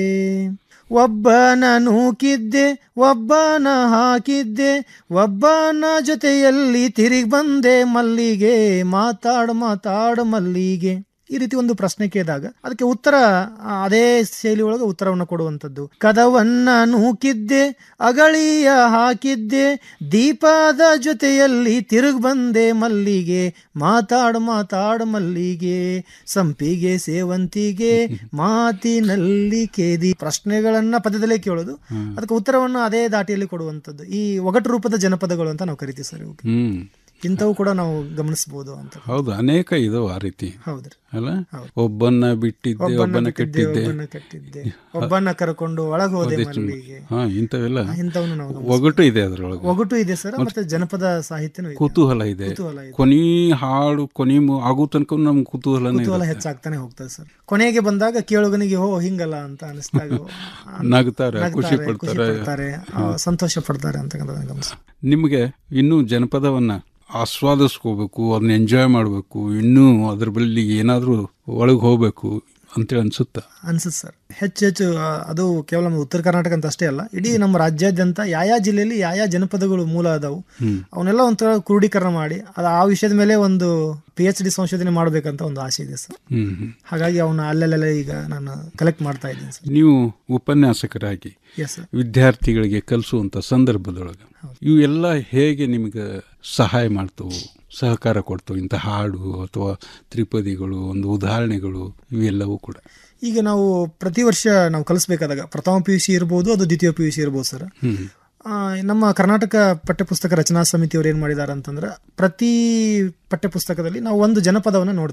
ಒಬ್ಬನ ನೂಕಿದ್ದೆ ಒಬ್ಬನ ಹಾಕಿದ್ದೆ ಒಬ್ಬನ ಜೊತೆಯಲ್ಲಿ ತಿರುಗಿ ಬಂದೆ ಮಲ್ಲಿಗೆ ಮಾತಾಡ್ ಮಾತಾಡ್ ಮಲ್ಲಿಗೆ ಈ ರೀತಿ ಒಂದು ಪ್ರಶ್ನೆ ಕೇಳಿದಾಗ ಅದಕ್ಕೆ ಉತ್ತರ ಆ, ಅದೇ ಶೈಲಿ ಒಳಗೆ ಉತ್ತರವನ್ನು ಕೊಡುವಂಥದ್ದು ಕದವನ್ನ ನೂಕಿದ್ದೆ ಅಗಳಿಯ ಹಾಕಿದ್ದೆ ದೀಪದ ಜೊತೆಯಲ್ಲಿ ತಿರುಗಿ ಬಂದೆ ಮಲ್ಲಿಗೆ ಮಾತಾಡ್ ಮಾತಾಡ್ ಮಲ್ಲಿಗೆ ಸಂಪಿಗೆ ಸೇವಂತಿಗೆ ಮಾತಿನಲ್ಲಿ ಕೇದಿ ಪ್ರಶ್ನೆಗಳನ್ನ ಪದದಲ್ಲೇ ಕೇಳೋದು ಅದಕ್ಕೆ ಉತ್ತರವನ್ನು ಅದೇ ದಾಟಿಯಲ್ಲಿ ಕೊಡುವಂಥದ್ದು ಈ ಒಗಟು ರೂಪದ ಜನಪದಗಳು ಅಂತ ನಾವು ಕರಿತೀವಿ ಸರ್ ಇವಕ್ಕೆ ಹ್ಮ್ ಇಂಥವು ಕೂಡ ನಾವು ಗಮನಿಸಬಹುದು ಅಂತ ಹೌದು ಅನೇಕ ಇದಾವ ಆ ರೀತಿ ಹೌದ್ರಿ ಅಲ್ಲ ಹೌದು. ಒಬ್ಬನ್ನ ಬಿಟ್ಟಿದ್ದೆ ಒಬ್ಬನ ಒಬ್ಬನ ಬಿಟ್ಟಿದ್ದೆ, ಕಟ್ಟಿದ್ದೆ ಒಬ್ಬನ ಕಟ್ಟಿದ್ದೆ ಒಬ್ಬನ ಕರ್ಕೊಂಡು ಒಳಗೆ ಹೋದೆ ಹೋದೆ ಮಲ್ಲಿಗೆ ಹಾ ಇಂಥವೆಲ್ಲ ಇಂಥವನ್ನು ನಾವು ಗಮನಿಸ್ಬೇಕು. ಒಗಟು ಇದೆ ಅದ್ರೊಳಗೆ ಒಗಟು ಇದೆ ಸರ್ ಮತ್ತೆ ಜನಪದ ಸಾಹಿತ್ಯನೂ ಇದೆ ಕುತೂಹಲ ಇದೆ ಕುತೂಹಲ ಇದೆ. ಕೊನಿ ಹಾಡು ಕೊನಿ ಮು- ಆಗೋ ತನಕ ನಮ್ ಕುತೂಹಲನೇ ಕುತೂಹಲ ಇರುತ್ತೆ. ಹೆಚ್ಚಾಗ್ತಾನೆ ಹೋಗ್ತದೆ ಸರ್ ಕೊನೆಗೆ ಬಂದಾಗ ಕೇಳುಗನಿಗೆ ಹೋ ಹಿಂಗಲ್ಲ ಅಂತ ಅನಿಸ್ದಾಗ ನಗ್ತಾರೆ, ನಗ್ತಾರೆ, ಖುಷಿ ಪಡ್ತಾರೆ. ಪಡ್ತಾರೆ, ಆ, ಸಂತೋಷ ಪಡ್ತಾರೆ ಅಂತಕ್ಕಂಥದ್ದನ್ನ ಗಮನಿಸಿ ನಿಮಗೆ ಇನ್ನೂ ಜನಪದವನ್ನ ಆಸ್ವಾದಿಸ್ಕೋಬೇಕು ಅದನ್ನ ಎಂಜಾಯ್ ಮಾಡಬೇಕು ಇನ್ನೂ ಅದ್ರ ಬಳಿ ಏನಾದರೂ ಒಳಗೆ ಹೋಗ್ಬೇಕು ಅಂತೇಳಿ ಅನ್ಸುತ್ತಾ ಅನ್ಸುತ್ತೆ ಸರ್ ಹೆಚ್ಚು ಹೆಚ್ಚು ಆ, ಅದು ಕೇವಲ ನಮ್ಮ ಉತ್ತರ ಕರ್ನಾಟಕ ಅಂತ ಅಷ್ಟೇ ಅಲ್ಲ ಇಡೀ ನಮ್ಮ ರಾಜ್ಯಾದ್ಯಂತ ಯಾವ ಜಿಲ್ಲೆಯಲ್ಲಿ ಯಾವ ಜನಪದಗಳು ಮೂಲ ಅದಾವು ಹ್ಮ್. ಅವನ್ನೆಲ್ಲ ಒಂಥರ ಕ್ರೋಢೀಕರಣ ಮಾಡಿ ಅದು ಆ ವಿಷಯದ ಮೇಲೆ ಒಂದು ಪಿ ಎಚ್ ಡಿ ಸಂಶೋಧನೆ ಮಾಡಬೇಕಂತ ಒಂದು ಆಸೆ ಇದೆ ಸರ್ ಹ್ಮ್ ಹ್ಮ್. ಹಾಗಾಗಿ ಅವನ್ನ ಅಲ್ಲೆಲ್ಲ ಈಗ ನಾನು ಕಲೆಕ್ಟ್ ಮಾಡ್ತಾ ಇದ್ದೀನಿ ಸರ್ ನೀವು ಉಪನ್ಯಾಸಕರಾಗಿ Yes, sir. ವಿದ್ಯಾರ್ಥಿಗಳಿಗೆ ಕಲಿಸುವಂತ ಸಂದರ್ಭದೊಳಗೆ ಇವೆಲ್ಲ ಹೇಗೆ ನಿಮಗೆ ಸಹಾಯ ಮಾಡ್ತವು ಸಹಕಾರ ಕೊಡ್ತವೆ ಇಂಥ ಹಾಡು ಅಥವಾ ತ್ರಿಪದಿಗಳು ಒಂದು ಉದಾಹರಣೆಗಳು ಇವೆಲ್ಲವೂ ಕೂಡ ಈಗ ನಾವು ಪ್ರತಿ ವರ್ಷ ನಾವು ಕಲಿಸ್ಬೇಕಾದಾಗ ಪ್ರಥಮ ಪಿ ಯು ಸಿ ಇರ್ಬೋದು ಅದು ದ್ವಿತೀಯ ಪಿ ಯು ಸಿ ಇರ್ಬೋದು ಸರ್ ಹ್ಮ್ ಆ, ನಮ್ಮ ಕರ್ನಾಟಕ ಪಠ್ಯಪುಸ್ತಕ ರಚನಾ ಸಮಿತಿಯವರು ಏನು ಮಾಡಿದ್ದಾರೆ ಅಂತಂದ್ರೆ ಪ್ರತಿ ಪಠ್ಯಪುಸ್ತಕದಲ್ಲಿ ನಾವು ಒಂದು ಜನಪದವನ್ನು ನೋಡ್ತೀವಿ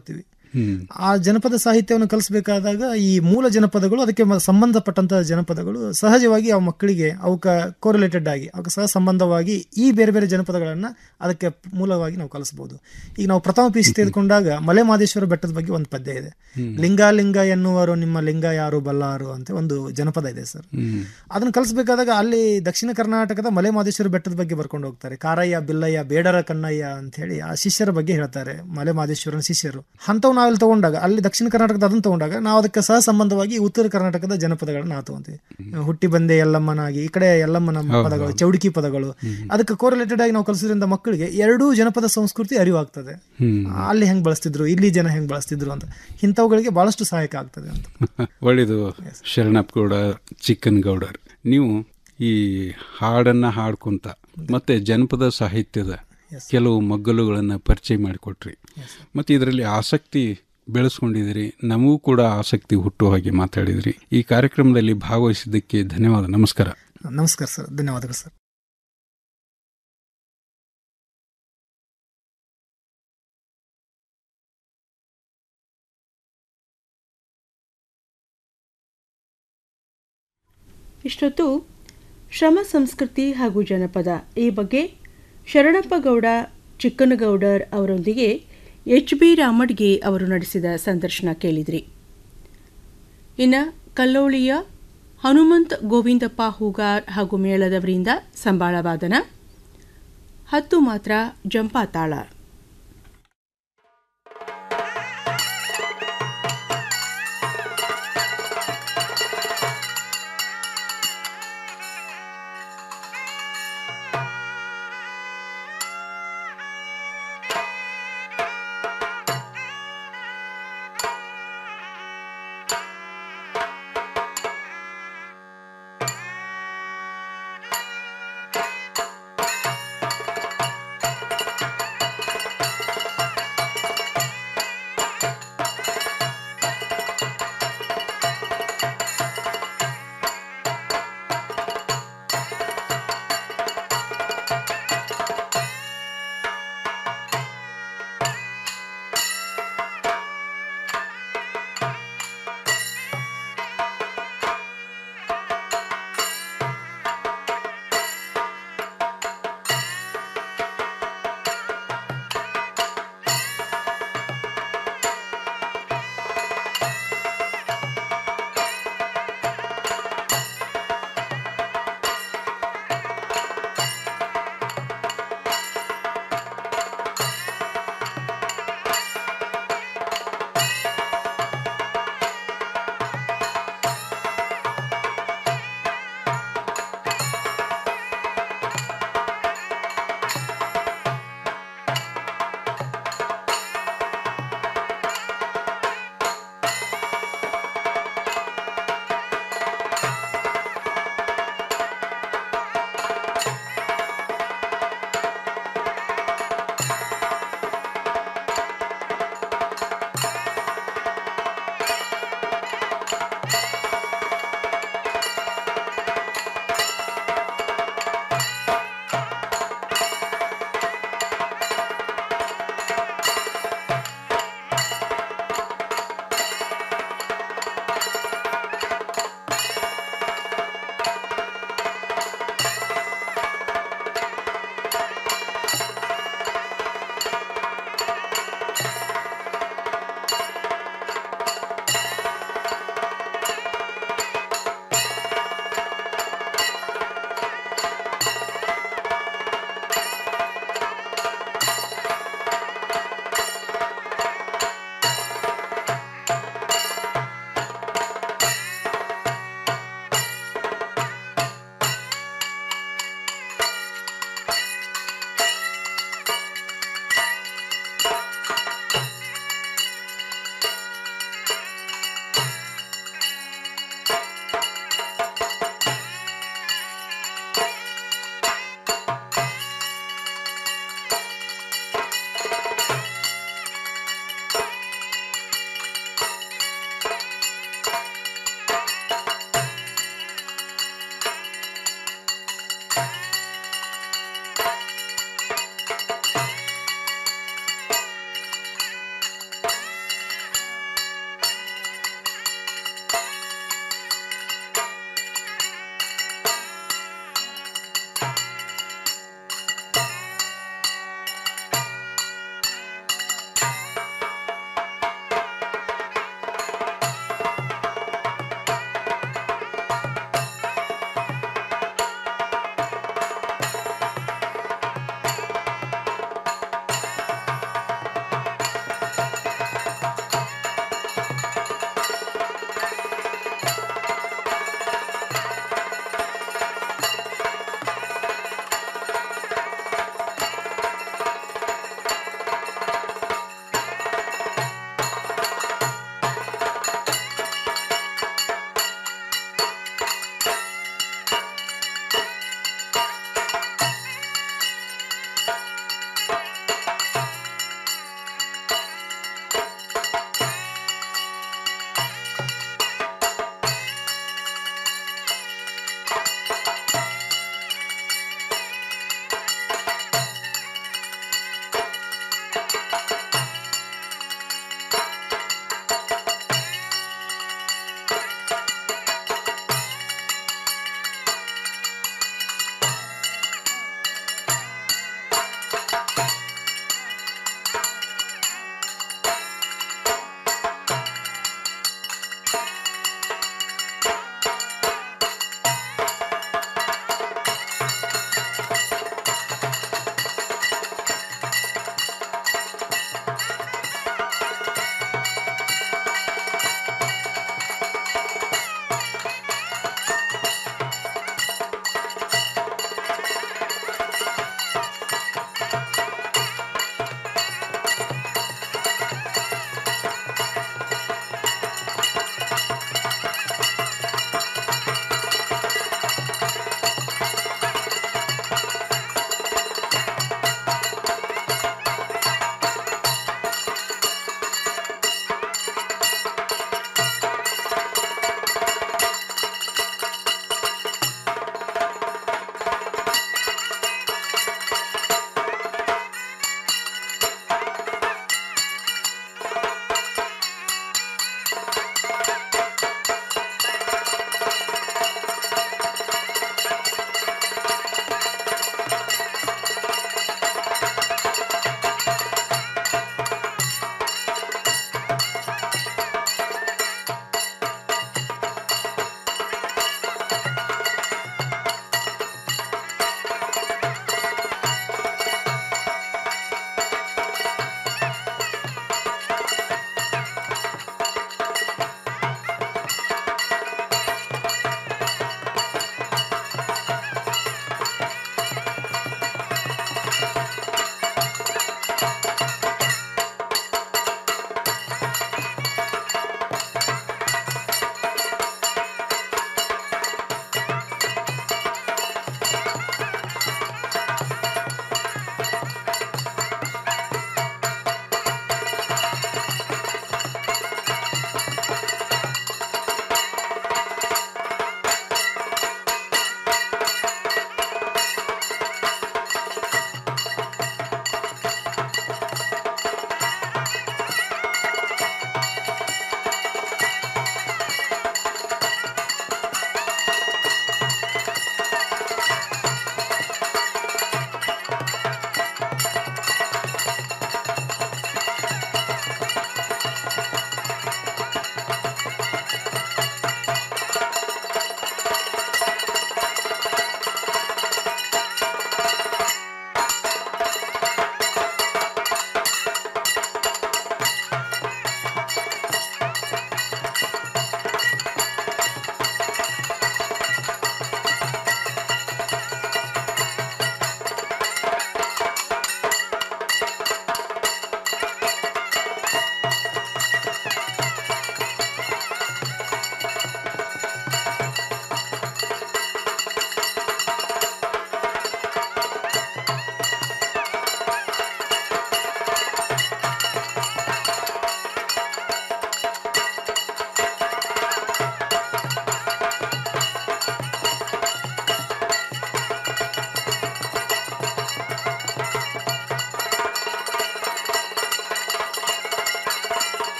ಹ್ಮ್ ಆ ಜನಪದ ಸಾಹಿತ್ಯವನ್ನು ಕಲಿಸಬೇಕಾದಾಗ ಈ ಮೂಲ ಜನಪದಗಳು ಅದಕ್ಕೆ ಮ- ಸಂಬಂಧಪಟ್ಟಂತಹ ಜನಪದಗಳು ಸಹಜವಾಗಿ ಆ ಮಕ್ಕಳಿಗೆ ಅವಕ್ಕೆ ಕೋರಿಲೇಟೆಡ್ ಆಗಿ ಅವಕ್ಕೆ ಸಹ ಸಂಬಂಧವಾಗಿ ಈ ಬೇರೆ ಬೇರೆ ಜನಪದಗಳನ್ನ ಅದಕ್ಕೆ ಮೂಲವಾಗಿ ನಾವು ಕಲಿಸಬಹುದು ಈಗ ನಾವು ಪ್ರಥಮ ಪಿ ತೆಗೆದುಕೊಂಡಾಗ ಮಲೆ ಮಹದೇಶ್ವರ ಬೆಟ್ಟದ ಬಗ್ಗೆ ಒಂದು ಪದ್ಯ ಇದೆ ಲಿಂಗ ಲಿಂಗ ಎನ್ನುವರು ನಿಮ್ಮ ಲಿಂಗ ಯಾರು ಬಲ್ಲಾರು ಅಂತ ಒಂದು ಜನಪದ ಇದೆ ಸರ್ ಹ್ಮ್ ಅದನ್ನ ಕಲಿಸ್ಬೇಕಾದಾಗ ಅಲ್ಲಿ ದಕ್ಷಿಣ ಕರ್ನಾಟಕದ ಮಲೆ ಮಹದೇಶ್ವರ ಬೆಟ್ಟದ ಬಗ್ಗೆ ಬರ್ಕೊಂಡು ಹೋಗ್ತಾರೆ ಕಾರಯ್ಯ ಬಿಲ್ಲಯ್ಯ ಬೇಡರ ಕಣ್ಣಯ್ಯ ಅಂತ ಹೇಳಿ ಆ ಶಿಷ್ಯರ ಬಗ್ಗೆ ಹೇಳ್ತಾರೆ ಮಲೆ ಮಹದೇಶ್ವರನ ಶಿಷ್ಯರು ಅಂಥವು ನಾವೆಲ್ಲಿ ತಗೊಂಡಾಗ ಅಲ್ಲಿ ದಕ್ಷಿಣ ಕರ್ನಾಟಕದ ಅದನ್ನ ತಗೊಂಡಾಗ ನಾವು ಅದಕ್ಕೆ ಸಹ ಸಂಬಂಧವಾಗಿ ಉತ್ತರ ಕರ್ನಾಟಕದ ಜನಪದಗಳನ್ನ ನಾವು ತಗೊಂತೀವಿ ಹುಟ್ಟಿ ಬಂದೆ ಎಲ್ಲಮ್ಮನಾಗಿ ಈ ಕಡೆ ಎಲ್ಲಮ್ಮನ ಹೌದು, ಪದಗಳು ಹೌದು. ಚೌಡಿಕಿ ಪದಗಳು ಅದಕ್ಕೆ ಕೋರಿಲೇಟೆಡ್ ಆಗಿ ನಾವು ಕಲಿಸೋದ್ರಿಂದ ಮಕ್ಕಳಿಗೆ ಎರಡೂ ಜನಪದ ಸಂಸ್ಕೃತಿ ಅರಿವಾಗ್ತದೆ ಹ್ಮ್ ಅಲ್ಲಿ ಹೆಂಗ್ ಬಳಸ್ತಿದ್ರು ಇಲ್ಲಿ ಜನ ಹೆಂಗ್ ಬಳಸ್ತಿದ್ರು ಅಂತ ಇಂಥವುಗಳಿಗೆ ಬಹಳಷ್ಟು ಸಹಾಯಕ ಆಗ್ತದೆ ಅಂತ ಒಳ್ಳೆಯದು ಶರಣಪ್ಪ ಗೌಡ ಚಿಕ್ಕನ್ ಗೌಡರ್ ನೀವು ಈ ಹಾಡನ್ನ ಹಾಡ್ಕೊಂತ ಮತ್ತೆ ಜನಪದ ಸಾಹಿತ್ಯದ ಕೆಲವು ಮಗ್ಗಲುಗಳನ್ನು ಪರಿಚಯ ಮಾಡಿಕೊಟ್ರಿ ಮತ್ತೆ ಇದರಲ್ಲಿ ಆಸಕ್ತಿ ಬೆಳೆಸ್ಕೊಂಡಿದ್ದೀರಿ ನಮಗೂ ಕೂಡ ಆಸಕ್ತಿ ಹುಟ್ಟುವ ಹಾಗೆ ಮಾತಾಡಿದ್ರಿ ಈ ಕಾರ್ಯಕ್ರಮದಲ್ಲಿ ಭಾಗವಹಿಸಿದ್ದಕ್ಕೆ ಧನ್ಯವಾದ ನಮಸ್ಕಾರ ನಮಸ್ಕಾರ ಸರ್ ಧನ್ಯವಾದಗಳು ಸರ್ ಇಷ್ಟೊತ್ತು ಶ್ರಮ ಸಂಸ್ಕೃತಿ ಹಾಗೂ ಜನಪದ ಈ ಬಗ್ಗೆ ಶರಣಪ್ಪ ಗೌಡ ಚಿಕ್ಕನಗೌಡರ್ ಅವರೊಂದಿಗೆ ಎಚ್ ಬಿ ರಾಮಡ್ಗೆ ಅವರು ನಡೆಸಿದ ಸಂದರ್ಶನ ಕೇಳಿದ್ರಿ ಇನ್ನು ಕಲ್ಲೋಳಿಯ ಹನುಮಂತ್ ಗೋವಿಂದಪ್ಪ ಹೂಗಾರ್ ಹಾಗೂ ಮೇಳದವರಿಂದ ಸಂಬಾಳ ವಾದನ ಹತ್ತು ಮಾತ್ರ ಜಂಪಾತಾಳ